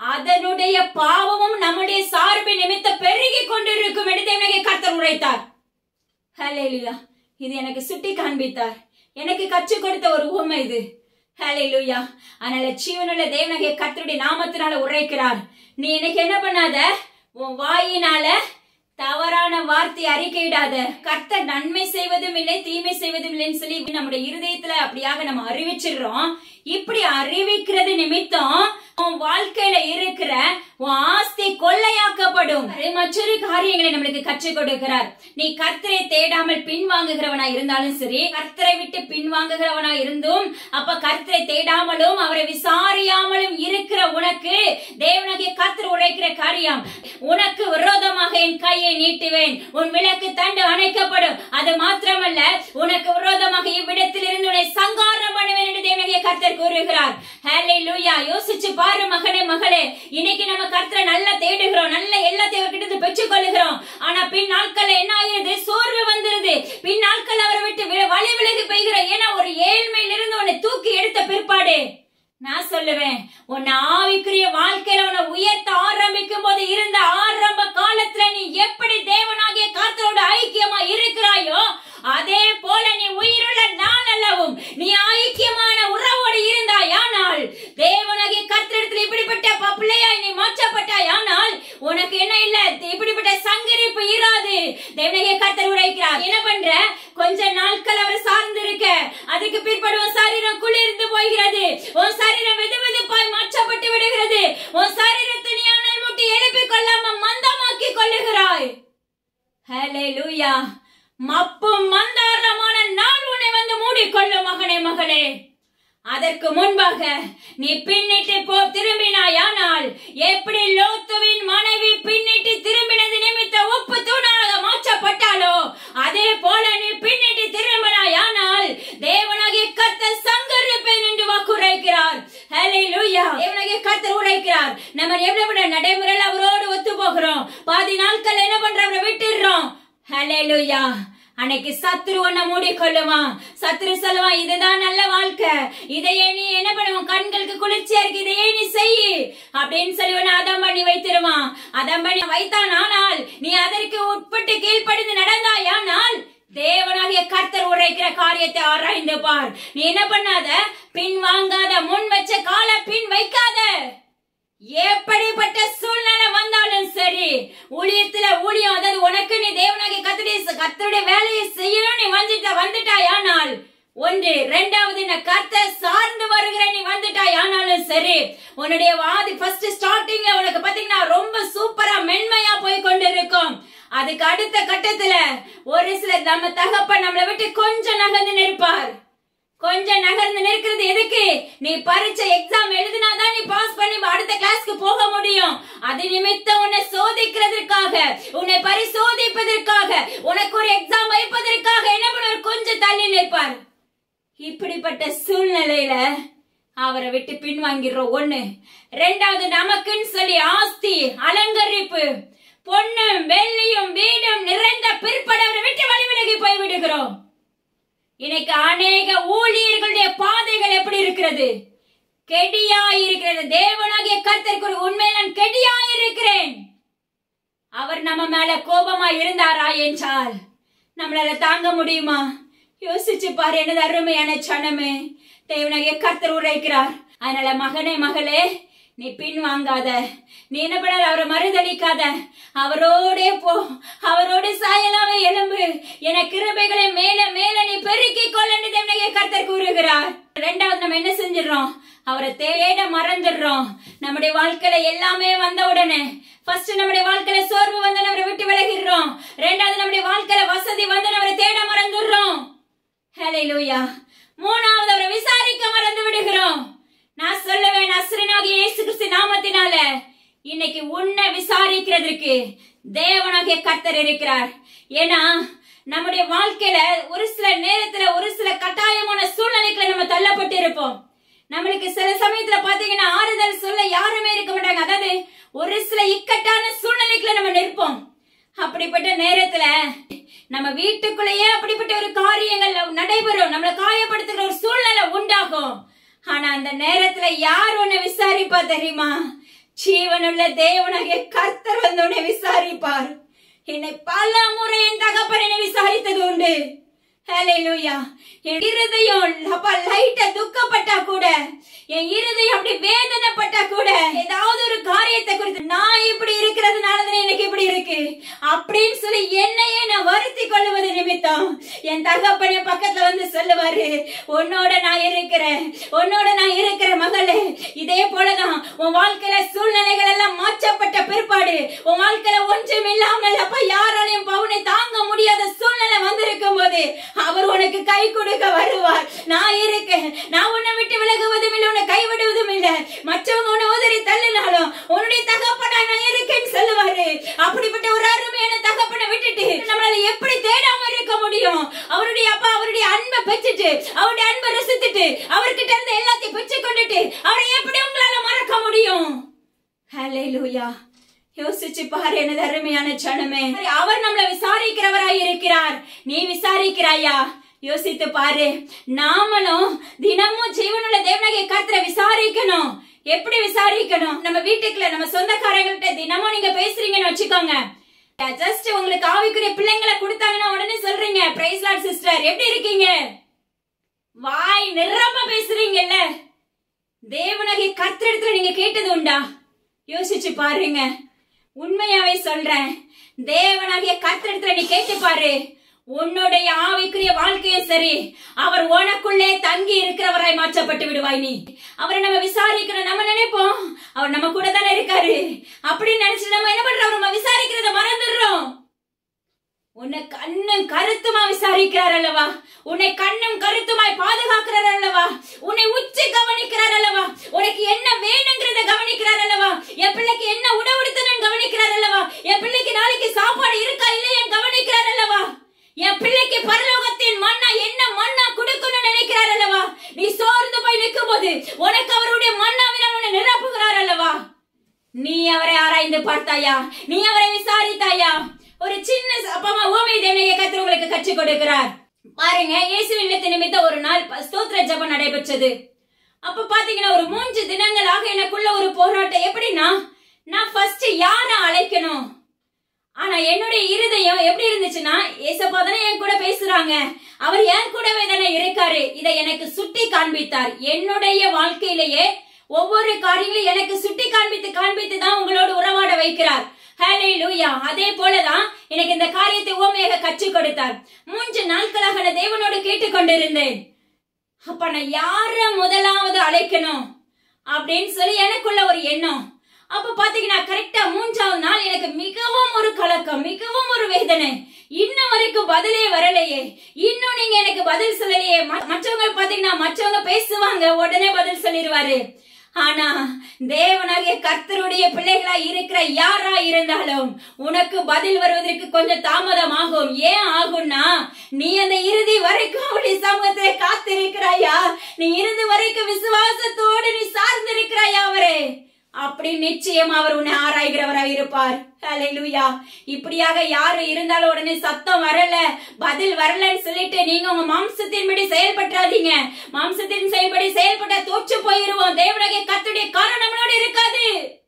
அதனுடைய பாவமும் நம்முடைய சார்பு நிமித்த பெருகி கொண்டிருக்கும் என்று தேவனாகிய கர்த்தர் உரைத்தார் ஹalleluya இது எனக்கு சுட்டி காண்பித்தார் எனக்கு கற்றுக் கொடுத்த ஒரு உவமை இது ஹalleluya அதனால ஜீவனுள்ள தேவனாகிய கர்த்தருடைய நாமத்தினால உரைக்கிறார் நீ எனக்கு என்ன பண்ணாத உன் வாயினால தவறான வார்த்தை அறிக்கையிடாத கர்த்தர் நன்மை செய்வதும் இல்லை தீமை செய்வதும் இல்லைன்னு சொல்லி நம்முடைய இருதயத்துல அப்படியாக நம்ம அறிவிச்சிடுறோம் இப்படி அறிவிக்கிறது நிமித்தம் உன் வாழ்க்கையில இருக்கிற உன் ஆஸ்தி கொள்ளையாக்கப்படும் மற்றொரு காரியங்களை நம்மளுக்கு கற்றுக் கொடுக்கிறார் நீ கர்த்தரை தேடாமல் பின்வாங்குகிறவனா இருந்தாலும் சரி கர்த்தரை விட்டு பின்வாங்குகிறவனா இருந்தும் அப்ப கர்த்தரை தேடாமலும் அவரை விசாரியாமலும் இருக்கிற உனக்கு தேவனாகிய கர்த்தர் உழைக்கிற காரியம் உனக்கு விரோதமாக என் கையை நீட்டுவேன் உன் விளக்கு தண்டு அணைக்கப்படும் அது மாத்திரமல்ல உனக்கு விரோதமாக இவ்விடத்தில் இருந்து உன்னை சங்காரம் பண்ணுவேன் என்று தேவனாகிய கர்த்தர் கூறுகிறார் ஹalleluya யோசிச்சு பாரு மகனே மகளே இன்னைக்கு நம்ம கர்த்தரை நல்லா தேடுகிறோம் நல்ல எல்லாத்தையும் அவர்கிட்ட பெற்றுக் கொள்ளுகிறோம் ஆனா பின் நாட்கள்ல என்ன ஆகிறது சோர்வு வந்துருது பின் நாட்கள் அவரை விட்டு வி- வழி விலகி பெய்கிறோம் ஏன்னா ஒரு ஏழ்மையிலிருந்து உன்னை தூக்கி எடுத்த பிற்பாடு நான் சொல்லுவேன் உன்னை ஆவிக்குரிய வாழ்க்கையில உன்னை உயர்த்த ஆரம்பிக்கும் போது இருந்த ஆரம்ப காலத்துல நீ எப்படி தேவனாகிய கர்த்தரோட ஐக்கியமா இருக்கிறாயோ அதே போல நீ உயிருள்ள நான் அல்லவும் நீ ஐக்கியமான உறவோடு இருந்தாயானால் தேவனாகிய கர்த்தரிடத்தில் இப்படிப்பட்ட ப- பிள்ளையாய் நீ மாற்றப்பட்டாயானால் உனக்கு என்ன இல்ல இப்படிப்பட்ட சங்கரிப்பு இராது தேவனாகிய கர்த்தர் உரைக்கிறார் என்ன பண்ற கொஞ்ச நாட்கள் அவர் சார்ந்து இருக்க அதுக்கு பிற்படு உன் சரீரம் குளிர்ந்து போகிறது உன் சரீரம் வெது வெதுப்பாய் மாற்றப்பட்டு விடுகிறது உன் சரீரத்தை நீ அனல் மூட்டி எழுப்பிக் கொள்ளாம மந்தமாக்கி கொள்ளுகிறாய் ஹalleluya மப்பும் மந்தாரமான நான் உன்னை வந்து மூடிக்கொள்ளும் மகனே மகளே அதற்கு முன்பாக நீ பின்னிட்டு போ திரும்பினாயானால் எப்படி லோத்துவின் மனைவி பின்னிட்டு திரும்பினது நிமித்த உப்பு தூணாக மாற்றப்பட்டாலோ அதே போல நீ பின்னிட்டு திரும்பினாயானால் தேவனாகிய கர்த்தர் சங்கரிப்பேன் என்று வாக்குரைக்கிறார் ஹalleluya தேவனாகிய கர்த்தர் உரைக்கிறார் நம்ம எவ்வளவு நடைமுறையில் அவரோடு ஒத்து போகிறோம் பாதி நாட்கள் என்ன பண்ற அவரை விட்டுடுறோம் ஹalleluya அன்னைக்கு சத்ரு உன்னை மூடிக்கொள்ளுவான் சத்ரு சொல்லுவான் இதுதான் நல்ல வாழ்க்கை இதையே நீ என்ன பண்ணுவான் கண்களுக்கு குளிர்ச்சியா இருக்கு இதையே நீ செய் அப்படின்னு சொல்லி உன்னை அதம் பண்ணி வைத்திருவான் அதம் பண்ணி வைத்தான் ஆனால் நீ அதற்கு உட்பட்டு கீழ்ப்படிந்து நடந்தாயானால் தேவனாகிய கர்த்தர் உரைக்கிற காரியத்தை ஆராய்ந்து பார் நீ என்ன பண்ணாத பின் வாங்காத முன் வச்ச கால பின் வைக்காத எப்படிப்பட்ட சூழ்நிலை வந்தாலும் சரி ஊழியத்துல ஊழியம் அதாவது உனக்கு நீ தேவனாகிய கத்தருடைய கத்தருடைய வேலையை செய்யணும் நீ வந்துட்ட வந்துட்டாயானால் ஒன்று இரண்டாவது நான் கத்த சார்ந்து வருகிற நீ வந்துட்டாய் ஆனாலும் சரி உன்னுடைய வாதி ஃபர்ஸ்ட் ஸ்டார்டிங்ல உனக்கு பாத்தீங்கன்னா ரொம்ப சூப்பரா மென்மையா போய் கொண்டிருக்கும் அதுக்கு அடுத்த கட்டத்துல ஒரு சிலர் நம்ம தகப்ப நம்மளை விட்டு கொஞ்சம் நகர்ந்து நிற்பார் கொஞ்சம் நகர்ந்து நிற்கிறது எதுக்கு நீ பரீட்சை எக்ஸாம் எழுதினாதான் நீ பாஸ் பண்ணி அடுத்த கிளாஸ்க்கு போக முடியும் அது நிமித்தம் உன்னை சோதிக்கிறதற்காக உன்னை பரிசோதிப்பதற்காக உனக்கு ஒரு எக்ஸாம் வைப்பதற்காக என்ன பண்ணுவார் கொஞ்சம் தள்ளி நிற்பார் இப்படிப்பட்ட சூழ்நிலையில அவரை விட்டு பின்வாங்கிடுறோம் ஒண்ணு ரெண்டாவது நமக்குன்னு சொல்லி ஆஸ்தி அலங்கரிப்பு பொண்ணும் வெள்ளியும் வீடும் நிறைந்த பிற்பட அவரை விட்டு வழி விலகி போய் விடுகிறோம் இன்னைக்கு அநேக ஊழியர்களுடைய பாதைகள் எப்படி இருக்கிறது கெடியாய் இருக்கிறது தேவனாகிய கர்த்தருக்கு ஒரு உண்மையில் நான் கெடியாய் இருக்கிறேன் அவர் நம்ம மேல கோபமா இருந்தாரா என்றால் நம்மளால தாங்க முடியுமா யோசிச்சு பாரு எனது அருமையான சனமே தேவனாகிய கர்த்தர் உரைக்கிறார் அதனால மகனே மகளே நீ பின் வாங்காத நீ என்ன பண்ணாத அவரை மறுதளிக்காத அவரோடே போ அவரோடு சாயலாவே எலும்பு என கிருபைகளை மேல மேல நீ பெருக்கிக் கொள்ள தேவனாகிய கர்த்தர் கூறுகிறார் ரெண்டாவது நம்ம என்ன செஞ்சிடறோம் அவரை தேட மறந்துடுறோம் நம்முடைய வாழ்க்கையில எல்லாமே வந்த உடனே ஃபர்ஸ்ட் நம்முடைய வாழ்க்கையில சோர்வு வந்து அவரை விட்டு விலகிடுறோம் ரெண்டாவது நம்முடைய வாழ்க்கையில வசதி வந்து அவரை தேட மறந்துடுறோம் ஹalleluya மூணாவது அவரை விசாரிக்க மறந்து விடுகிறோம் நான் சொல்லுவேன் அஸ்ரனாகிய இயேசு கிறிஸ்து நாமத்தினால இன்னைக்கு உன்னை விசாரிக்கிறதுக்கு தேவனாகிய கர்த்தர் இருக்கிறார் ஏன்னா நம்முடைய வாழ்க்கையில ஒரு சில நேரத்துல ஒரு சில கட்டாயமான சூழ்நிலைகளை நம்ம தள்ளப்பட்டு இருப்போம் நம்மளுக்கு சில சமயத்துல பாத்தீங்கன்னா ஆறுதல் சொல்ல யாருமே இருக்க மாட்டாங்க அதாவது ஒரு சில இக்கட்டான சூழ்நிலைகளை நம்ம நிற்போம் அப்படிப்பட்ட நேரத்துல நம்ம வீட்டுக்குள்ளேயே அப்படிப்பட்ட ஒரு காரியங்கள் நடைபெறும் நம்மளை காயப்படுத்துகிற ஒரு சூழ்நிலை உண்டாகும் ஆனா அந்த நேரத்துல யார் உன்னை விசாரிப்பா தெரியுமா ஜீவனுள்ள தேவனாகிய கர்த்தர் வந்து உன்னை விசாரிப்பார் என்னை பல முறை என் தகப்பன் என்னை விசாரித்தது உண்டு ஹalleluya என் இருதயம் அப்பா லைட்டா துக்கப்பட்டா கூட என் இருதயம் அப்படி வேதனைப்பட்டா கூட ஏதாவது ஒரு காரியத்தை குறித்து நான் இப்படி இருக்கிறதுனால தான் எனக்கு இப்படி இருக்கு அப்படின்னு சொல்லி என்னையே நான் வருத்தி கொள்ளுவது நிமித்தம் என் தகப்பன் என் பக்கத்துல வந்து சொல்லுவாரு உன்னோட நான் இருக்கிறேன் உன்னோட நான் இருக்கிற மகளே இதே போலதான் உன் வாழ்க்கையில சூழ்நிலைகள் எல்லாம் மாற்றப்பட்ட பிற்பாடு உன் வாழ்க்கையில ஒன்றும் இல்லாமல் அப்ப யாராலையும் பவுனை தாங்க முடியாத சூழ்நிலை வந்திருக்கும் போது அவர் உனக்கு கை கொடுக்க வருவார் நான் இருக்கேன் நான் உன்னை விட்டு விலகுவதும் இல்லை உன்னை கைவிடுவதும் இல்லை மற்றவங்க உன்னை உதறி தள்ளினாலும் உன்னுடைய தகப்பனா நான் இருக்கேன்னு சொல்லுவாரு அப்படிப்பட்ட ஒரு அருமையான தகப்பனை விட்டுட்டு நம்மளால எப்படி தேடாம இருக்க முடியும் அவருடைய அப்பா அவருடைய அன்பை பெற்றுட்டு அவருடைய அன்பை ரசித்துட்டு அவர்கிட்ட இருந்து எல்லாத்தையும் பெற்று கொண்டுட்டு அவரை எப்படி உங்களால மறக்க முடியும் ஹalleluya யோசிச்சு பாரு எனது அருமையான ஜனமே அவர் நம்மளை விசாரிக்கிறவராய் இருக்கிறார் நீ விசாரிக்கிறாயா யோசித்து பாரு நாமளும் தினமும் ஜீவனுள்ள தேவனகை கர்த்தரை விசாரிக்கணும் எப்படி விசாரிக்கணும் நம்ம வீட்டுக்குள்ள நம்ம சொந்தக்காரங்கள்ட்ட தினமும் நீங்க பேசுறீங்கன்னு வச்சுக்கோங்க ஜஸ்ட் உங்களுக்கு ஆவிக்குரிய பிள்ளைங்களை கொடுத்தாங்கன்னா உடனே சொல்றீங்க பிரைஸ் லார்ட் சிஸ்டர் எப்படி இருக்கீங்க வாய் நிரம்ப பேசுறீங்கல்ல தேவனகை கர்த்தரிடத்துல நீங்க கேட்டது உண்டா யோசிச்சு பாருங்க உண்மையாவே சொல்றேன் தேவனாகிய கர்த்தரிடத்துல நீ கேட்டு பாரு உன்னுடைய ஆவிக்குரிய வாழ்க்கையும் சரி அவர் உனக்குள்ளே தங்கி இருக்கிறவராய் மாற்றப்பட்டு விடுவாய் நீ அவரை நம்ம விசாரிக்கணும் நம்ம நினைப்போம் அவர் நம்ம கூட தானே இருக்காரு அப்படின்னு நினைச்சு நம்ம என்ன பண்றோம் நம்ம விசாரிக்கிறத மறந்துடுறோம் உன்னை கண்ணும் கருத்துமா விசாரிக்கிறார் அல்லவா உன்னை கண்ணும் கருத்துமாய் பாதுகாக்கிறார் அல்லவா உன்னை உச்சி கவனிக்கிறார் அல்லவா உனக்கு என்ன வேணுங்கிறத கவனிக்கிறார் அல்லவா என் பிள்ளைக்கு என்ன உணவுடுத்தணும் கவனிக்கிறார் அல்லவா என் பிள்ளைக்கு நாளைக்கு சாப்பாடு இருக்கா இல்லையா கவனிக்கிறார் அல்லவா என் பிள்ளைக்கு பரலோகத்தின் மண்ணா என்ன மண்ணா கொடுக்கணும்னு நினைக்கிறார் அல்லவா நீ சோர்ந்து போய் நிற்கும் போது உனக்கு அவருடைய மண்ணாவினால் உன்னை நிரப்புகிறார் அல்லவா நீ அவரை ஆராய்ந்து பார்த்தாயா நீ அவரை விசாரித்தாயா ஒரு சின்ன அப்பமா ஓமை தேவனைய கத்திர உங்களுக்கு கற்றுக் கொடுக்கிறார் பாருங்க இயேசுவின் நிமித்த நிமித்த ஒரு நாள் ப- ஸ்தோத்திர ஜெபம் நடைபெற்றது அப்ப பாத்தீங்கன்னா ஒரு மூன்று தினங்களாக எனக்குள்ள ஒரு போராட்டம் எப்படின்னா நான் ஃபர்ஸ்ட் யார அழைக்கணும் ஆனா என்னுடைய இருதயம் எப்படி இருந்துச்சுன்னா ஏசப்பா தானே என் கூட பேசுறாங்க அவர் என் கூடவே தானே இருக்காரு இதை எனக்கு சுட்டி காண்பித்தார் என்னுடைய வாழ்க்கையிலேயே ஒவ்வொரு காரியங்களும் எனக்கு சுட்டி காண்பித்து காண்பித்து தான் உங்களோட உறவாட வைக்கிறார் ஹalleluya அதே போலதான் எனக்கு இந்த காரியத்தை ஓமையாக கற்றுக் கொடுத்தார் மூன்று நாட்களாக நான் தேவனோடு கேட்டுக்கொண்டிருந்தேன் அப்ப நான் யார முதலாவது அழைக்கணும் அப்படின்னு சொல்லி எனக்குள்ள ஒரு எண்ணம் அப்ப பாத்தீங்கன்னா கரெக்டா மூன்றாவது நாள் எனக்கு மிகவும் ஒரு கலக்கம் மிகவும் ஒரு வேதனை இன்னும் வரைக்கும் பதிலே வரலையே இன்னும் நீங்க எனக்கு பதில் சொல்லலையே ம- மற்றவங்க பாத்தீங்கன்னா மற்றவங்க பேசுவாங்க உடனே பதில் சொல்லிடுவாரு ஆனா தேவனாகிய கர்த்தருடைய பிள்ளைகளா இருக்கிற யாரா இருந்தாலும் உனக்கு பதில் வருவதற்கு கொஞ்சம் தாமதம் ஆகும் ஏன் ஆகும்னா நீ அந்த இறுதி வரைக்கும் அவருடைய சமூகத்தை காத்திருக்கிறாயா நீ இறுதி வரைக்கும் விசுவாசத்தோடு நீ சார்ந்திருக்கிறாயா அவரே அப்படி நிச்சயம் அவர் உன்னை ஆராய்கிறவராய் இருப்பார் ஹalleluya இப்படியாக யாரு இருந்தாலும் உடனே சத்தம் வரல பதில் வரலன்னு சொல்லிட்டு நீங்க உங்க மாம்சத்தின்படி செயல்பற்றாதீங்க மாம்சத்தின் செயல்படி செயல்பட்ட தோற்று போயிருவோம் தேவனுடைய கத்துடைய காரணம் நம்மளோட இருக்காது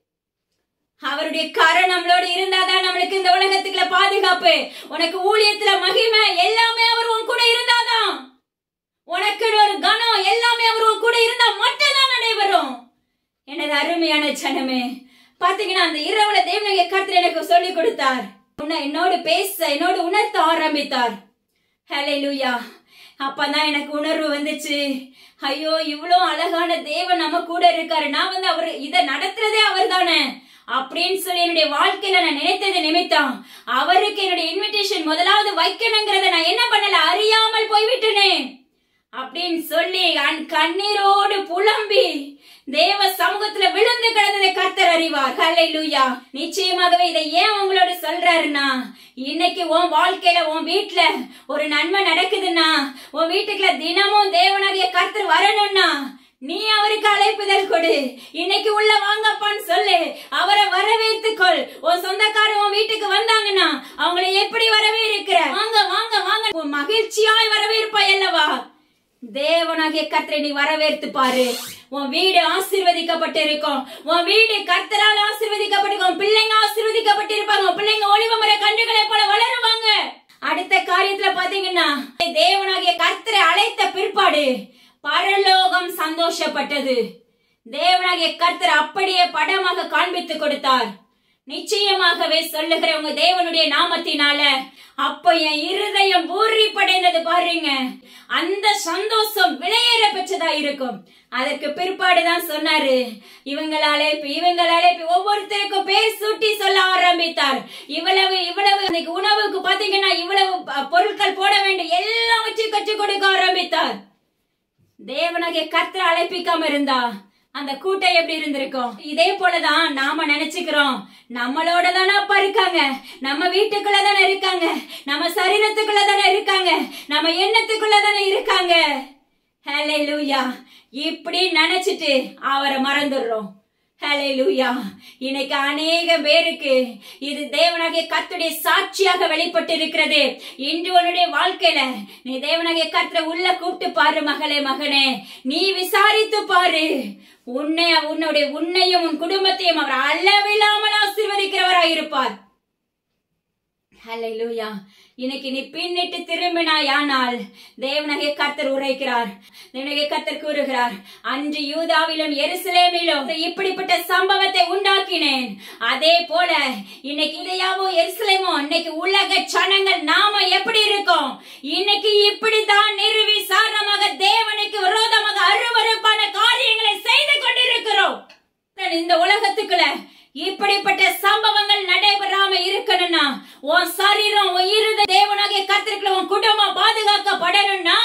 அவருடைய கரம் நம்மளோட இருந்தாதான் நம்மளுக்கு இந்த உலகத்துக்குள்ள பாதுகாப்பு உனக்கு ஊழியத்துல மகிமை எல்லாமே அவர் உன் கூட இருந்தாதான் உனக்கு ஒரு கனம் எல்லாமே அவர் உன் கூட இருந்தா மட்டும்தான் நடைபெறும் எனது அருமையான ஜனமே பாத்தீங்கன்னா அந்த இரவுல தேவனக கர்த்தர் எனக்கு சொல்லி கொடுத்தார் உன்னை என்னோடு பேச என்னோடு உணர்த்த ஆரம்பித்தார் ஹalleluya அப்பதான் எனக்கு உணர்வு வந்துச்சு ஐயோ இவ்வளோ அழகான தேவன் நம்ம கூட இருக்காரு நான் வந்து அவர் இதை நடத்துறதே அவர் தானே அப்படின்னு சொல்லி என்னுடைய வாழ்க்கையில நான் நினைத்தது நிமித்தம் அவருக்கு என்னுடைய இன்விடேஷன் முதலாவது வைக்கணுங்கிறத நான் என்ன பண்ணல அறியாமல் போய்விட்டனே அப்படின்னு சொல்லி அன் கண்ணீரோடு புலம்பி தேவ சமூகத்துல விழுந்து கிடந்ததை கர்த்தர் அறிவார் ஹalleluya நிச்சயமாகவே இதை ஏன் உங்களோட சொல்றாருன்னா இன்னைக்கு உன் வாழ்க்கையில உன் வீட்ல ஒரு நன்மை நடக்குதுன்னா உன் வீட்டுக்குள்ள தினமும் தேவனாகிய கர்த்தர் வரணும்னா நீ அவருக்கு அழைப்புதல் கொடு இன்னைக்கு உள்ள வாங்கப்பான்னு சொல்லு அவரை வரவேற்றுக்கொள் உன் சொந்தக்காரன் உன் வீட்டுக்கு வந்தாங்கன்னா அவங்களை எப்படி வரவேற்கிற வாங்க வாங்க வாங்க உன் மகிழ்ச்சியாய் வரவேற்பாய் அல்லவா தேவனாகிய கர்த்தரை நீ வரவேற்று பாரு உன் வீடு ஆசீர்வதிக்கப்பட்டு இருக்கும் உன் வீடு கர்த்தரால் ஆசீர்வதிக்கப்பட்டிருக்கும் உன் பிள்ளைங்க ஆசீர்வதிக்கப்பட்டிருப்பாங்க உன் பிள்ளைங்க ஒளிவு முறை கண்டுகளை போல வளருவாங்க அடுத்த காரியத்துல பாத்தீங்கன்னா தேவனாகிய கர்த்தரை அழைத்த பிற்பாடு பரலோகம் சந்தோஷப்பட்டது தேவனாகிய கர்த்தர் அப்படியே படமாக காண்பித்து கொடுத்தார் நிச்சயமாகவே சொல்லுகிற உங்க தேவனுடைய நாமத்தினால அப்ப என் இருதயம் பூரிப்படைந்தது பாருங்க அந்த சந்தோஷம் விலையேற பெற்றதா இருக்கும் அதற்கு பிற்பாடுதான் சொன்னாரு இவங்களாலே இப்ப இவங்களாலே இப்ப ஒவ்வொருத்தருக்கும் பேர் சூட்டி சொல்ல ஆரம்பித்தார் இவ்வளவு இவ்வளவு இன்னைக்கு உணவுக்கு பாத்தீங்கன்னா இவ்வளவு ப- பொருட்கள் போட வேண்டும் எல்லாவற்றையும் கற்றுக் கொடுக்க ஆரம்பித்தார் தேவனாகிய கர்த்தர் அழைப்பிக்காம இருந்தா அந்த கூட்டம் எப்படி இருந்திருக்கும் இதே போலதான் நாம நினைச்சுக்கிறோம் நம்மளோட தானே அப்பா இருக்காங்க நம்ம வீட்டுக்குள்ள தானே இருக்காங்க நம்ம சரீரத்துக்குள்ள தானே இருக்காங்க நம்ம எண்ணத்துக்குள்ள தானே இருக்காங்க ஹalleluya இப்படி நினைச்சிட்டு அவரை மறந்துடுறோம் ஹalleluya இன்னைக்கு அநேக பேருக்கு இது தேவனாகிய கர்த்தருடைய சாட்சியாக வெளிப்பட்டு இருக்கிறது இன்று உன்னுடைய வாழ்க்கையில நீ தேவனாகிய கர்த்தரை உள்ள கூப்பிட்டு பாரு மகளே மகனே நீ விசாரித்து பாரு உன்னை உன்னுடைய உன்னையும் உன் குடும்பத்தையும் அவர் அளவில்லாமல் ஆசீர்வதிக்கிறவராய் இருப்பார் ஹalleluya இன்னைக்கு நீ பின்னிட்டு திரும்பினாயானால் தேவனகை கர்த்தர் உரைக்கிறார் தேவனகை கர்த்தர் கூறுகிறார் அன்று யூதாவிலும் எருசலேமிலும் இப்படிப்பட்ட சம்பவத்தை உண்டாக்கினேன் அதே போல இன்னைக்கு இதையாவோ எருசலேமோ இன்னைக்கு உலக சனங்கள் நாம எப்படி இருக்கோம் இன்னைக்கு இப்படித்தான் நிறுவி சாரணமாக தேவனுக்கு விரோதமாக அருவருப்பான காரியங்களை செய்து கொண்டிருக்கிறோம் இந்த உலகத்துக்குள்ள இப்படிப்பட்ட சம்பவங்கள் நடைபெறாம இருக்கணும்னா உன் சரீரம் உன் இருத தேவனாகிய கத்திரிக்கல உன் குடும்பம் பாதுகாக்கப்படணும்னா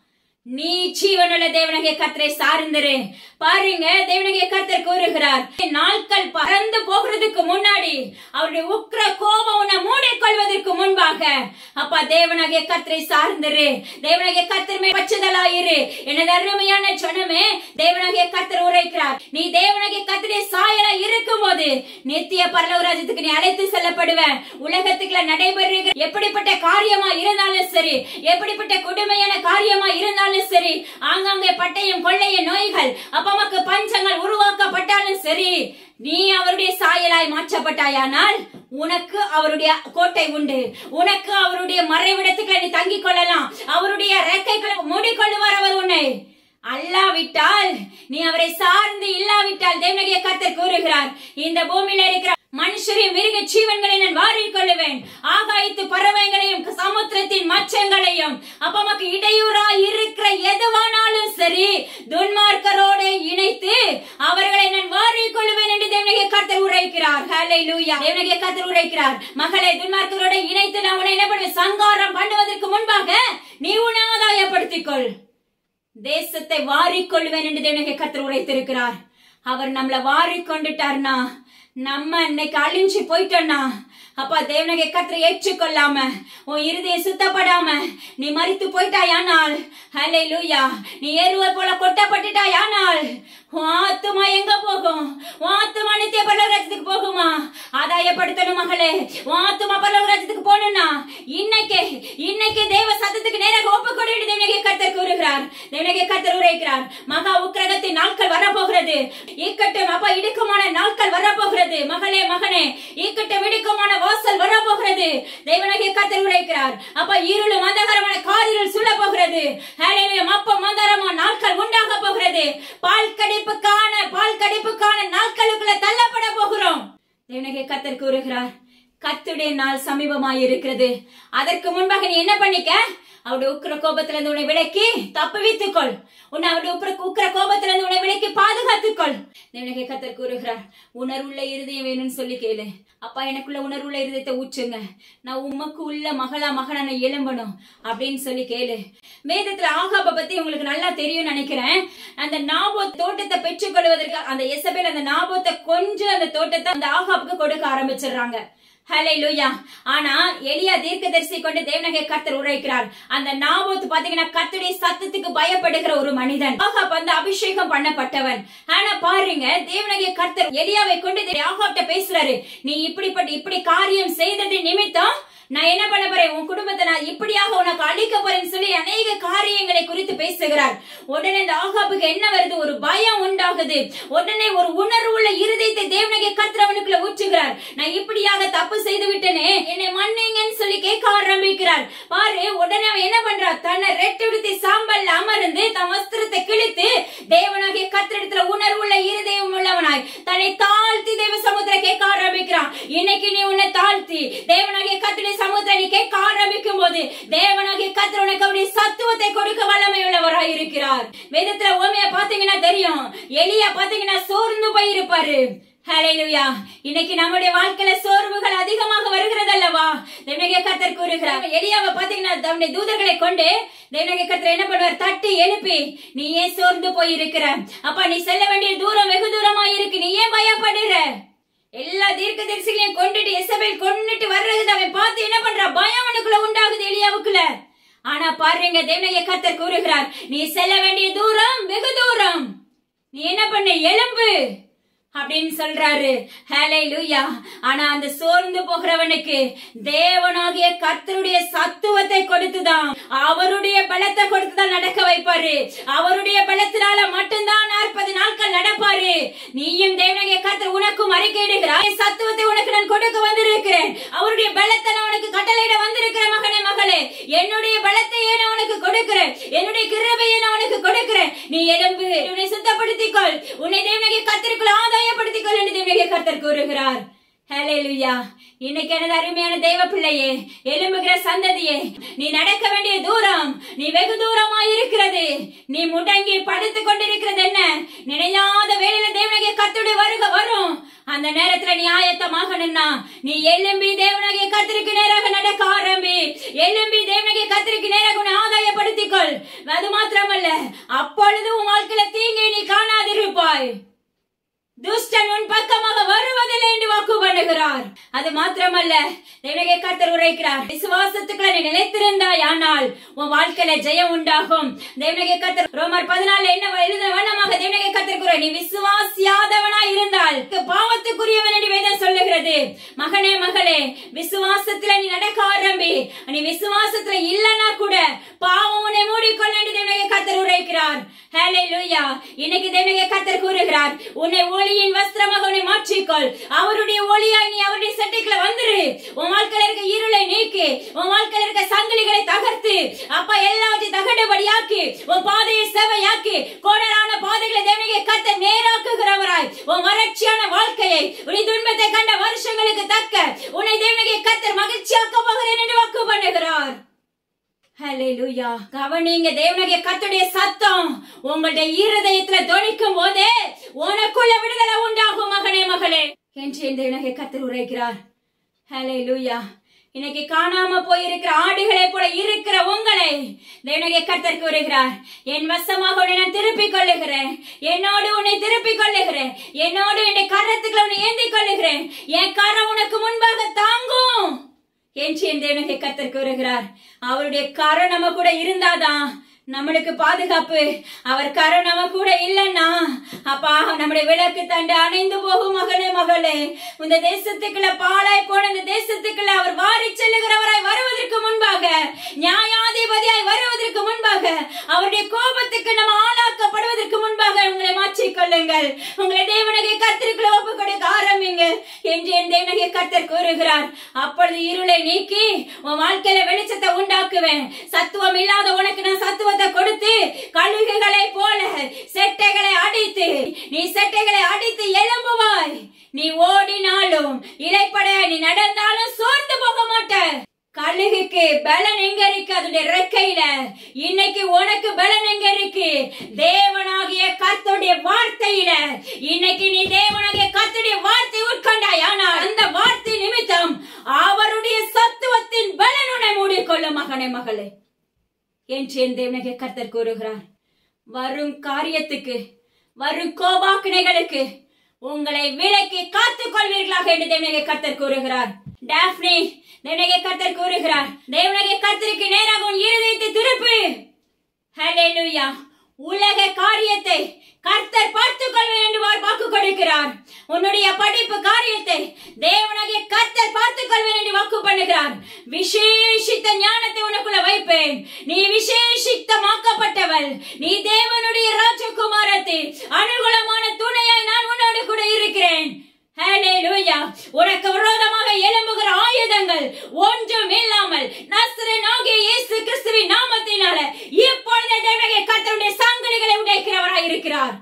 நீ ஜீவனுள்ள தேவனகிய கத்தரை சார்ந்திரு பாருங்க தேவனகிய கத்தர் கூறுகிறார் நாட்கள் பறந்து போகிறதுக்கு முன்னாடி அவருடைய உக்ர கோபம் உன்னை மூடிக்கொள்வதற்கு முன்பாக அப்பா தேவனாகிய கத்தரை சார்ந்திரு தேவனாகிய கத்தர் மேல் பச்சுதலாயிரு எனது அருமையான சொன்னமே தேவனாகிய கத்தர் உரைக்கிறார் நீ தேவனாகிய கத்தரை சாயலா இருக்கும் போது நித்திய பரலவராஜத்துக்கு நீ அழைத்து செல்லப்படுவ உலகத்துக்குள்ள நடைபெறுகிற எப்படிப்பட்ட காரியமா இருந்தாலும் சரி எப்படிப்பட்ட கொடுமையான காரியமா இருந்தாலும் சரி ஆங்காங்கே பட்டயம் கொள்ளைய நோய்கள் அப்பமக்கு பஞ்சங்கள் உருவாக்கப்பட்டாலும் சரி நீ அவருடைய சாயலாய் மாற்றப்பட்டாயானால் உனக்கு அவருடைய கோட்டை உண்டு உனக்கு அவருடைய மறைவிடத்துக்கு நீ தங்கிக் கொள்ளலாம் அவருடைய ரெக்கைகளை மூடிக்கொள்ளுவார் அவர் உன்னை அல்லாவிட்டால் நீ அவரை சார்ந்து இல்லாவிட்டால் தேவனுடைய கர்த்தர் கூறுகிறார் இந்த பூமியில இருக்கிற மனுஷரையும் மிருக ஜீவன்களை நான் வாரிக் கொள்ளுவேன் ஆகாயத்து பறவைகளையும் சமுத்திரத்தின் மச்சங்களையும் அப்பமக்கு இடையூறா இருக்கிற எதுவானாலும் சரி துன்மார்க்கரோடு இணைத்து அவர்களை நான் வாரிக் கொள்ளுவேன் என்று தேவனுடைய கர்த்தர் உரைக்கிறார் ஹalleluya தேவனுடைய கர்த்தர் உரைக்கிறார் மகளை துன்மார்க்கரோடு இணைத்து நான் உன்னை என்ன பண்ணுவேன் சங்காரம் பண்ணுவதற்கு முன்பாக நீ உன்னை ஆதாயப்படுத்திக் கொள் தேசத்தை வாரிக்கொள்வேன் என்று தேவனுடைய கர்த்தர் உரைத்திருக்கிறார் அவர் நம்மள வாரிக்கொண்டுட்டார்னா நம்ம இன்னைக்கு அழிஞ்சு போயிட்டோம்னா அப்பா தேவனகை கத்திர ஏற்றுக்கொள்ளாம உன் இருதய சுத்தப்படாம நீ மறித்து போயிட்டாயானால் ஹலே லூயா நீ ஏறுவ போல கொட்டப்பட்டுட்டாயானால் உன் ஆத்துமா எங்க போகும் உன் ஆத்துமா நித்திய பரலோகத்துக்கு போகுமா ஆதாயப்படுத்தணும் மகளே உன் ஆத்துமா பரலோகத்துக்கு போகணும்னா இன்னைக்கு இன்னைக்கு தேவ சத்தத்துக்கு நேராக ஒப்பு கொண்டு தேவனகை கர்த்தர் கூறுகிறார் தேவனகை கர்த்தர் உரைக்கிறார் மகா உக்கிரகத்தின் நாட்கள் வரப்போகிறது இக்கட்டும் அப்பா இடுக்கமான நாட்கள் வரப்போகிறது மகளே மகனே இக்கட்டும் இடுக்கமான வாசல் வரப்போகிறது தேவனகை கர்த்தர் உரைக்கிறார் அப்பா இருளும் அந்தகரமான காரில் சுள்ள போகிறது ஹalleluya மப்ப மந்தரமான நாட்கள் உண்டாக போகிறது பால் கடிப்புக்கான பால் கடிப்புக்கான நாட்களுக்குள்ள தள்ளப்பட போகிறோம் தேவனகை கர்த்தர் கூறுகிறார் கத்துடைய நாள் சமீபமாய் இருக்கிறது அதற்கு முன்பாக நீ என்ன பண்ணிக்க அவருடைய உக்கிர கோபத்துல இருந்து உன்னை விலக்கி தப்புவித்துக்கொள் உன்னை அவருடைய உக்கிர உக்கிர கோபத்துல இருந்து உன்னை விலக்கி பாதுகாத்துக்கொள் தேவனகை கத்தர் கூறுகிறார் உணர்வுள்ள இருதயம் வேணும்னு சொல்லி கேளு அப்பா எனக்குள்ள உணர்வுள்ள இருதயத்தை ஊற்றுங்க நான் உமக்கு உள்ள மகளா மகனா நான் எழும்பணும் அப்படின்னு சொல்லி கேளு வேதத்துல ஆகாப பத்தி உங்களுக்கு நல்லா தெரியும் நினைக்கிறேன் அந்த நாபோத் தோட்டத்தை பெற்றுக்கொள்வதற்கு அந்த எசபேல் அந்த நாபோத்தை கொஞ்சம் அந்த தோட்டத்தை அந்த ஆகாப்புக்கு கொடுக்க ஆரம்பிச்சிடுறாங்க ஹலே லூயா ஆனா எலியா தீர்க்கதரிசி கொண்டு தேவனகை கர்த்தர் உரைக்கிறார் அந்த நாபோத் பாத்தீங்கன்னா கர்த்தருடைய சத்தத்துக்கு பயப்படுகிற ஒரு மனிதன் ஆகாப் வந்து அபிஷேகம் பண்ணப்பட்டவன் ஆனா பாருங்க தேவனகை கர்த்தர் எலியாவை கொண்டு ஆகாப்ட பேசுறாரு நீ இப்படிப்பட்ட இப்படி காரியம் செய்தது நிமித்தம் நான் என்ன பண்ண போறேன் உன் குடும்பத்தை நான் இப்படியாக உனக்கு அழிக்க போறேன்னு சொல்லி அநேக காரியங்களை குறித்து பேசுகிறார் உடனே இந்த ஆகாப்புக்கு என்ன வருது ஒரு பயம் உண்டாகுது உடனே ஒரு உணர்வு உள்ள இருதயத்தை தேவனகை கத்திரவனுக்குள்ள ஊற்றுகிறார் நான் இப்படியாக தப்பு செய்து விட்டேனே என்னை மன்னிங்கன்னு சொல்லி கேட்க ஆரம்பிக்கிறார் பாரு உடனே அவன் என்ன பண்றான் தன்னை ரெட்டெடுத்து சாம்பல்ல அமர்ந்து தன் வஸ்திரத்தை கிழித்து தேவனாகிய கத்திரத்துல உணர்வுள்ள இருதயம் உள்ளவனாய் தன்னை தாழ்த்தி தேவ சமுத்திர கேட்க ஆரம்பிக்கிறான் இன்னைக்கு நீ உன்னை தாழ்த்தி தேவனாகிய கத்திரை சமுத்திர நீ கேட்க ஆரம்பிக்கும் போது தேவனாகிய கத்திர உனக்கு அவருடைய சத்துவத்தை கொடுக்க வல்லமை உள்ளவராய் இருக்கிறார் வேதத்துல ஓமையா பாத்தீங்கன்னா தெரியும் எலியா பாத்தீங்கன்னா சோர்ந்து போயிருப்பாரு ஹalleluya இன்னைக்கு நம்முடைய வாழ்க்கையில சோர்வுகள் அதிகமாக வருகிறது அல்லவா தேவனகிய கர்த்தர் கூறுகிறார் எலியாவை பாத்தீங்கன்னா தன்னுடைய தூதர்களை கொண்டு தேவனகிய கர்த்தர் என்ன பண்ணுவார் தட்டி எழுப்பி நீ ஏன் சோர்ந்து போயிருக்கிற அப்பா நீ செல்ல வேண்டிய தூரம் வெகு தூரமா இருக்கு நீ ஏன் பயப்படுற எல்லா தீர்க்க தரிசிகளையும் கொண்டுட்டு எசபேல் கொண்டுட்டு வர்றது அவன் பார்த்து என்ன பண்றா பயம் அவனுக்குள்ள உண்டாகுது எலியாவுக்குள்ள ஆனா பாருங்க தேவனைய கர்த்தர் கூறுகிறார் நீ செல்ல வேண்டிய தூரம் வெகு தூரம் நீ என்ன பண்ண எலும்பு அப்படின்னு சொல்றாரு ஹலே லூயா ஆனா அந்த சோர்ந்து போகிறவனுக்கு தேவனாகிய கர்த்தருடைய சத்துவத்தை கொடுத்துதான் அவருடைய பலத்தை கொடுத்துதான் நடக்க வைப்பாரு அவருடைய பலத்தினால மட்டும்தான் நாற்பது நாட்கள் நடப்பாரு நீயும் தேவனாகிய கர்த்தர் உனக்கும் அறிக்கையிடுகிறார் என் சத்துவத்தை உனக்கு நான் கொடுக்க வந்திருக்கிறேன் அவருடைய பலத்தை நான் உனக்கு கட்டளையிட வந்திருக்கிறேன் மகனே மகளே என்னுடைய பலத்தையே நான் உனக்கு கொடுக்கிறேன் என்னுடைய கிருபையை நான் உனக்கு கொடுக்கிறேன் நீ எலும்பு உன்னை சுத்தப்படுத்திக்கொள் உன்னை தேவனாகிய கர்த்தருக்குள் ஆதாயப்படுத்திக்கொள் என்று தேவனாகிய கர்த்தர் கூறுகிறார் ஹalleluya இன்னைக்கு எனது அருமையான தெய்வ பிள்ளையே எலும்புகிற சந்ததியே நீ நடக்க வேண்டிய தூரம் நீ வெகு தூரமா இருக்கிறது நீ முடங்கி படுத்துக் கொண்டிருக்கிறது என்ன நினையாத வேலையில தேவனாகிய கர்த்தருடைய வருக வரும் அந்த நேரத்துல நீ ஆயத்தமாக நின்னா நீ எலும்பி தேவனாகிய கர்த்தருக்கு நேராக நடக்க ஆரம்பி எலும்பி தேவனாகிய கர்த்தருக்கு நேராக உன்னை ஆதாயப்படுத்திக்கொள் அது மாத்திரமல்ல அப்பொழுது உன் வாழ்க்கையில தீங்கை நீ காணாதிருப்பாய் துஷ்டன் உன் பக்கமாக வருவதில்லை என்று வாக்கு பண்ணுகிறார் அது மாத்திரமல்ல தேவனகை கர்த்தர் உரைக்கிறார் விசுவாசத்துக்குள்ள நீ நிலைத்திருந்தாய் ஆனால் உன் வாழ்க்கையில ஜெயம் உண்டாகும் தேவனகை கர்த்தர் ரோமர் பதினாலு என்ன எழுதின வண்ணமாக தேவனகை கர்த்தர் கூற நீ விசுவாசியாதவனாய் இருந்தால் பாவத்துக்குரியவன் என்று வேதம் சொல்லுகிறது மகனே மகளே விசுவாசத்துல நீ நடக்க ஆரம்பி நீ விசுவாசத்துல இல்லனா கூட பாவம் உன்னை மூடிக்கொள்ள என்று தேவனகை கர்த்தர் உரைக்கிறார் ஹalleluya இன்னைக்கு தேவனகை கர்த்தர் கூறுகிறார் உன்னை ஒளியின் வஸ்திரமாக உன்னை மாற்றிக்கொள் அவருடைய ஒளியாய் நீ அவருடைய சட்டைக்குள்ள வந்துரு உன் வாழ்க்கையில இருக்க இருளை நீக்கி உன் வாழ்க்கையில இருக்க சங்கிலிகளை தகர்த்து அப்பா எல்லாவற்றையும் தகடுபடியாக்கி உன் பாதையை செவையாக்கி கோடலான பாதைகளை தேவனகை கத்த நேராக்குகிறவராய் உன் வறட்சியான வாழ்க்கையை உன் துன்பத்தை கண்ட வருஷங்களுக்கு தக்க உன்னை தேவனகை கத்தர் மகிழ்ச்சியாக்க போகிறேன் என்று வாக்கு பண்ணுகிறார் ஹalleluya கவனிங்க தேவனுடைய கர்த்தருடைய சத்தம் உங்களுடைய இருதயத்துல தொனிக்கும் போதே உனக்குள்ள விடுதலை உண்டாகும் மகனே மகளே என்று தேவனுடைய கர்த்தர் உரைக்கிறார் ஹalleluya இன்னைக்கு காணாம போயிருக்கிற ஆடுகளை போல இருக்கிற உங்களை தேவனுடைய கர்த்தர் கூறுகிறார் என் வசமாக உன்னை நான் திருப்பிக் கொள்ளுகிறேன் என்னோடு உன்னை திருப்பிக் கொள்ளுகிறேன் என்னோடு என்னுடைய கரத்துக்களை உன்னை ஏந்திக் கொள்ளுகிறேன் என் கரம் உனக்கு முன்பாக தாங்கும் என்று என் தேவனுக்கு கத்தர் கூறுகிறார் அவருடைய கரம் நம்ம கூட இருந்தாதான் நம்மளுக்கு பாதுகாப்பு அவர் கரம் நம்ம கூட இல்லைன்னா அப்பா நம்முடைய விளக்கு தண்டு அணைந்து போகும் மகனே மகளே இந்த தேசத்துக்குள்ள பாலாய் போன இந்த தேசத்துக்குள்ள அவர் வாரி செல்லுகிறவராய் வருவதற்கு முன்பாக நியாயாதிபதியாய் வருவதற்கு முன்பாக அவருடைய கோபத்துக்கு நம்ம ஆளாக்கப்படுவதற்கு முன்பாக உங்களை மாற்றிக் கொள்ளுங்கள் உங்களை தேவனகை கர்த்தருக்குள்ள ஒப்பு கொடுக்க ஆரம்பிங்க என்று என் தேவனகை கர்த்தர் கூறுகிறார் அப்பொழுது இருளை நீக்கி உன் வாழ்க்கையில வெளிச்சத்தை உண்டாக்குவேன் சத்துவம் இல்லாத உனக்கு நான் சத்துவத்தை கொடுத்து கழுகுகளை போல செட்டைகளை அடித்து நீ செட்டைகளை அடித்து எழும்புவாய் நீ ஓடினாலும் இலைப்படைய நீ நடந்தாலும் சோர்ந்து போக மாட்ட கழுகுக்கு பலன் எங்க இருக்கு அதனுடைய ரெக்கையில இன்னைக்கு உனக்கு பலன் எங்க இருக்கு தேவனாகிய கர்த்தருடைய வார்த்தையில இன்னைக்கு நீ தேவனாகிய கர்த்தருடைய வார்த்தை உட்கொண்டாய் ஆனால் அந்த வார்த்தை நிமித்தம் அவருடைய சத்துவத்தின் பலன் உன்னை மூடிக்கொள்ளும் மகனே மகளே என்று என் தேவனாகிய கர்த்தர் கூறுகிறார் வரும் காரியத்துக்கு வரும் கோபாக்கினைகளுக்கு உங்களை விலக்கி காத்துக் கொள்வீர்களாக என்று தேவனாகிய கர்த்தர் கூறுகிறார் டாப்னி தேவனாகிய கர்த்தர் கூறுகிறார் தேவனாகிய கர்த்தருக்கு நேராக உன் இருதயத்தை திருப்பு ஹalleluya உலக காரியத்தை கர்த்தர் பார்த்துக் கொள்வேன் என்று வார் வாக்கு கொடுக்கிறார் உன்னுடைய படிப்பு காரியத்தை தேவனாகிய கர்த்தர் பார்த்துக் கொள்வேன் என்று வாக்கு பண்ணுகிறார் விசேஷித்த ஞானத்தை உனக்குள்ள வைப்பேன் நீ விசேஷித்தமாக்கப்பட்டவள் நீ தேவனுடைய ராஜகுமாரத்தை அனுகூலமான துணையாய் நான் உன்னோடு கூட இருக்கிறேன் ஹalleluya உனக்கு விரோதமாக எழும்புகிற ஆயுதங்கள் ஒன்றும் இல்லாமல் நஸ்ரனாகிய இயேசு கிறிஸ்துவின் நாமத்தினால இப்பொழுது தேவனுடைய கர்த்தருடைய சங்கடிகளை உடைக்கிறவராய் இருக்கிறார்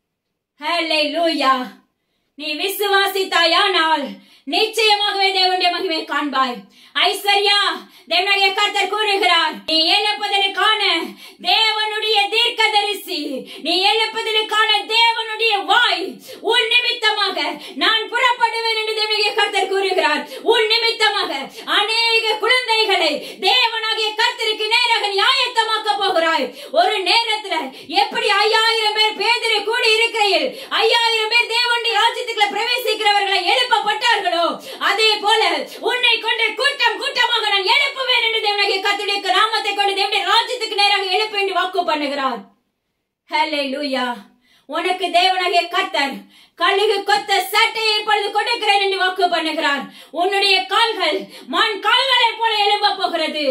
ஹalleluya நீ விசுவாசித்தாயானால் நிச்சயமாகவே தேவனுடைய மகிமை காண்பாய் ஐஸ்வர்யா தேவனுடைய கர்த்தர் கூறுகிறார் நீ எழுப்பதற்கான தேவனுடைய தீர்க்கதரிசி நீ எழுப்பதற்கான தேவனுடைய வாய் உன் நிமித்தமாக நான் புறப்படுவேன் என்று தேவனுடைய கர்த்தர் கூறுகிறார் உன் நிமித்தமாக அநேக குழந்தைகளை தேவனாகிய கர்த்தருக்கு நேராக நியாயத்தமாக்க போகிறாய் ஒரு நேரத்துல எப்படி ஐயாயிரம் பேர் பேதரை கூடி இருக்கையில் ஐயாயிரம் பேர் தேவனுடைய ராஜ்யத்துக்குள்ள பிரவேசிக்கிறவர்களை எழுப்பப்பட்டார்களோ அதே போல உன்னை கொண்டு கூட்டம் கூட்டமாக நான் எழுப்புவேன் என்று தேவனாகிய கர்த்தருடைய நாமத்தை கொண்டு தேவனுடைய ராஜ்யத்துக்கு நேராக எழுப்ப என்று வாக்கு பண்ணுகிறார் ஹalleluya உனக்கு தேவனாகிய கர்த்தர் கழுகு கொத்த சட்டையை இப்பொழுது கொடுக்கிறேன் என்று வாக்கு பண்ணுகிறார் உன்னுடைய கால்கள் மான் கால்களைப் போல எழும்ப போகிறது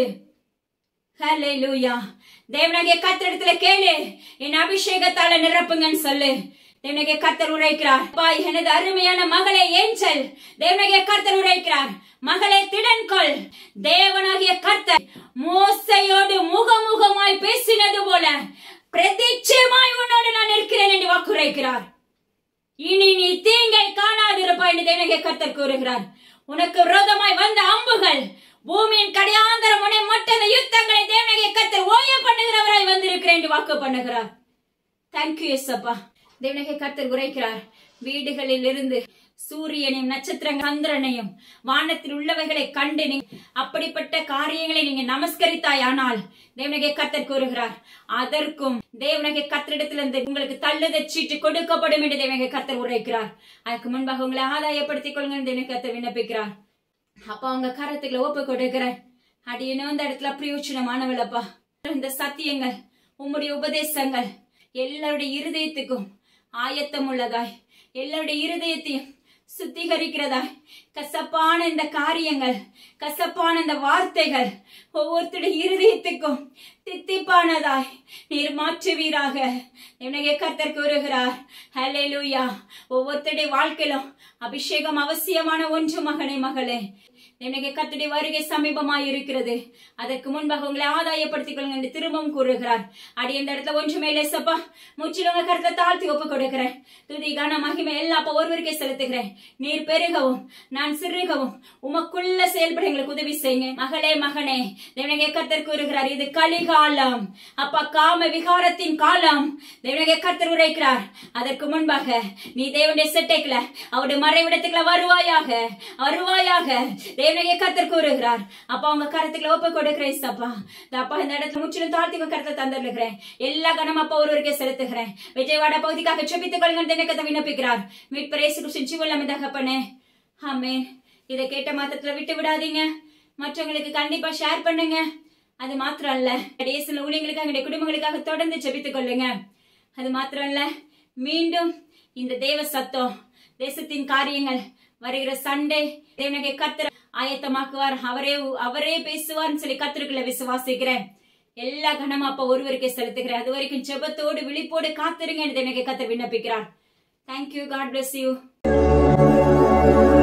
ஹalleluya தேவனாகிய கர்த்தரிடத்துல கேளு என் அபிஷேகத்தால நிரப்புங்கன்னு சொல்லு தேவனாகிய கர்த்தர் உரைக்கிறார் அப்பா எனது அருமையான மகளே ஏஞ்சல் தேவனாகிய கர்த்தர் உரைக்கிறார் மகளே திடன்கொள் தேவனாகிய கர்த்தர் மோசையோடு முகமுகமாய் பேசினது போல பிரதிச்சயமாய் உன்னோடு நான் இருக்கிறேன் என்று வாக்குரைக்கிறார் இனி நீ தீங்கை காணாதிருப்பாய் என்று தேவனாகிய கர்த்தர் கூறுகிறார் உனக்கு விரோதமாய் வந்த அம்புகள் பூமியின் கடையாந்தர முனை மற்ற யுத்தங்களை தேவனாகிய கர்த்தர் ஓய பண்ணுகிறவராய் வந்திருக்கிறேன் என்று வாக்கு பண்ணுகிறார் தேங்க்யூ எஸ்அப்பா தேவனாகிய கர்த்தர் உரைக்கிறார் வீடுகளில் இருந்து சூரியனையும் நட்சத்திர சந்திரனையும் வானத்தில் உள்ளவைகளை கண்டு நீ அப்படிப்பட்ட காரியங்களை நீங்க நமஸ்கரித்தாயானால் தேவனகை கத்தர் கூறுகிறார் அதற்கும் தேவனகை கத்தரிடத்திலிருந்து உங்களுக்கு தள்ளுத சீட்டு கொடுக்கப்படும் என்று தேவனகை கத்தர் உரைக்கிறார் அதுக்கு முன்பாக உங்களை ஆதாயப்படுத்திக் கொள்ளுங்க தேவனகை கத்தர் விண்ணப்பிக்கிறார் அப்பா உங்க கரத்துக்குள்ள ஒப்பு கொடுக்கிறேன் அடியனும் இந்த இடத்துல பிரயோஜனமானவளப்பா இந்த சத்தியங்கள் உம்முடைய உபதேசங்கள் எல்லாருடைய இருதயத்துக்கும் ஆயத்தம் உள்ளதாய் எல்லாருடைய இருதயத்தையும் சுத்திகரிக்கிறதாய் கசப்பான இந்த காரியங்கள் கசப்பான இந்த வார்த்தைகள் ஒவ்வொருத்தருடைய இருதயத்துக்கும் தித்திப்பானதாய் நீர் மாற்றுவீராக என்னைய கர்த்தர் கூறுகிறார் ஹalleluya ஒவ்வொருத்தருடைய வாழ்க்கையிலும் அபிஷேகம் அவசியமான ஒன்று மகனே மகளே எனக்கு கத்துடைய வருகை சமீபமாய் இருக்கிறது அதற்கு முன்பாக உங்களை ஆதாயப்படுத்திக் கொள்ளுங்க என்று திரும்பவும் கூறுகிறார் அடி என்ற இடத்துல ஒன்றுமே இல்லப்பா முற்றிலும் உங்க கருத்தை தாழ்த்தி ஒப்பு கொடுக்கிறேன் துதி கன மகிமை எல்லா அப்பா ஒருவருக்கே செலுத்துகிறேன் நீர் பெருகவும் நான் சிறுகவும் உமக்குள்ள செயல்பட எங்களுக்கு உதவி செய்யுங்க மகளே மகனே தேவனகே கர்த்தர் கூறுகிறார் இது கலிகாலம் அப்பா காம விகாரத்தின் காலம் தேவனகே கர்த்தர் உரைக்கிறார் அதற்கு முன்பாக நீ தேவனுடைய செட்டைக்குல அவருடைய மறைவிடத்துக்குள்ள வருவாயாக வருவாயாக தேவனகே கர்த்தர் கூறுகிறார் அப்பா உங்க கருத்துக்களை ஒப்பு கொடுக்கிறேன் அப்பா அப்பா இந்த இடத்துல முற்றிலும் தாழ்த்தி உங்க கருத்தை தந்துருக்கிறேன் எல்லா கணம் அப்பா ஒருவருக்கே செலுத்துகிறேன் விஜயவாட பகுதிக்காக செபித்துக் கொள்ளுங்க எனக்கு விண்ணப்பிக்கிறார் மீட்பரேசு கிருஷ்ணன் சிவல்லாம தகப்பனே ஆமென் இதை கேட்ட மாத்திரத்துல விட்டு விடாதீங்க மற்றவங்களுக்கு கண்டிப்பா ஷேர் பண்ணுங்க அது மாத்திரம் அல்ல டேஸ்ல ஊழியங்களுக்காக எங்களுடைய குடும்பங்களுக்காக தொடர்ந்து செபித்துக் கொள்ளுங்க அது மாத்திரம் இல்ல மீண்டும் இந்த தேவ சத்தம் தேசத்தின் காரியங்கள் வருகிற சண்டே தேவனகை கத்திர ஆயத்தமாக்குவார் அவரே அவரே பேசுவார்னு சொல்லி கத்திருக்குள்ள விசுவாசிக்கிறேன் எல்லா கணமும் அப்ப ஒருவருக்கே செலுத்துகிறேன் அது வரைக்கும் ஜெபத்தோடு விழிப்போடு காத்திருங்க என்று எனக்கு கத்தர் விண்ணப்பிக்கிறார் தேங்க்யூ காட் bless யூ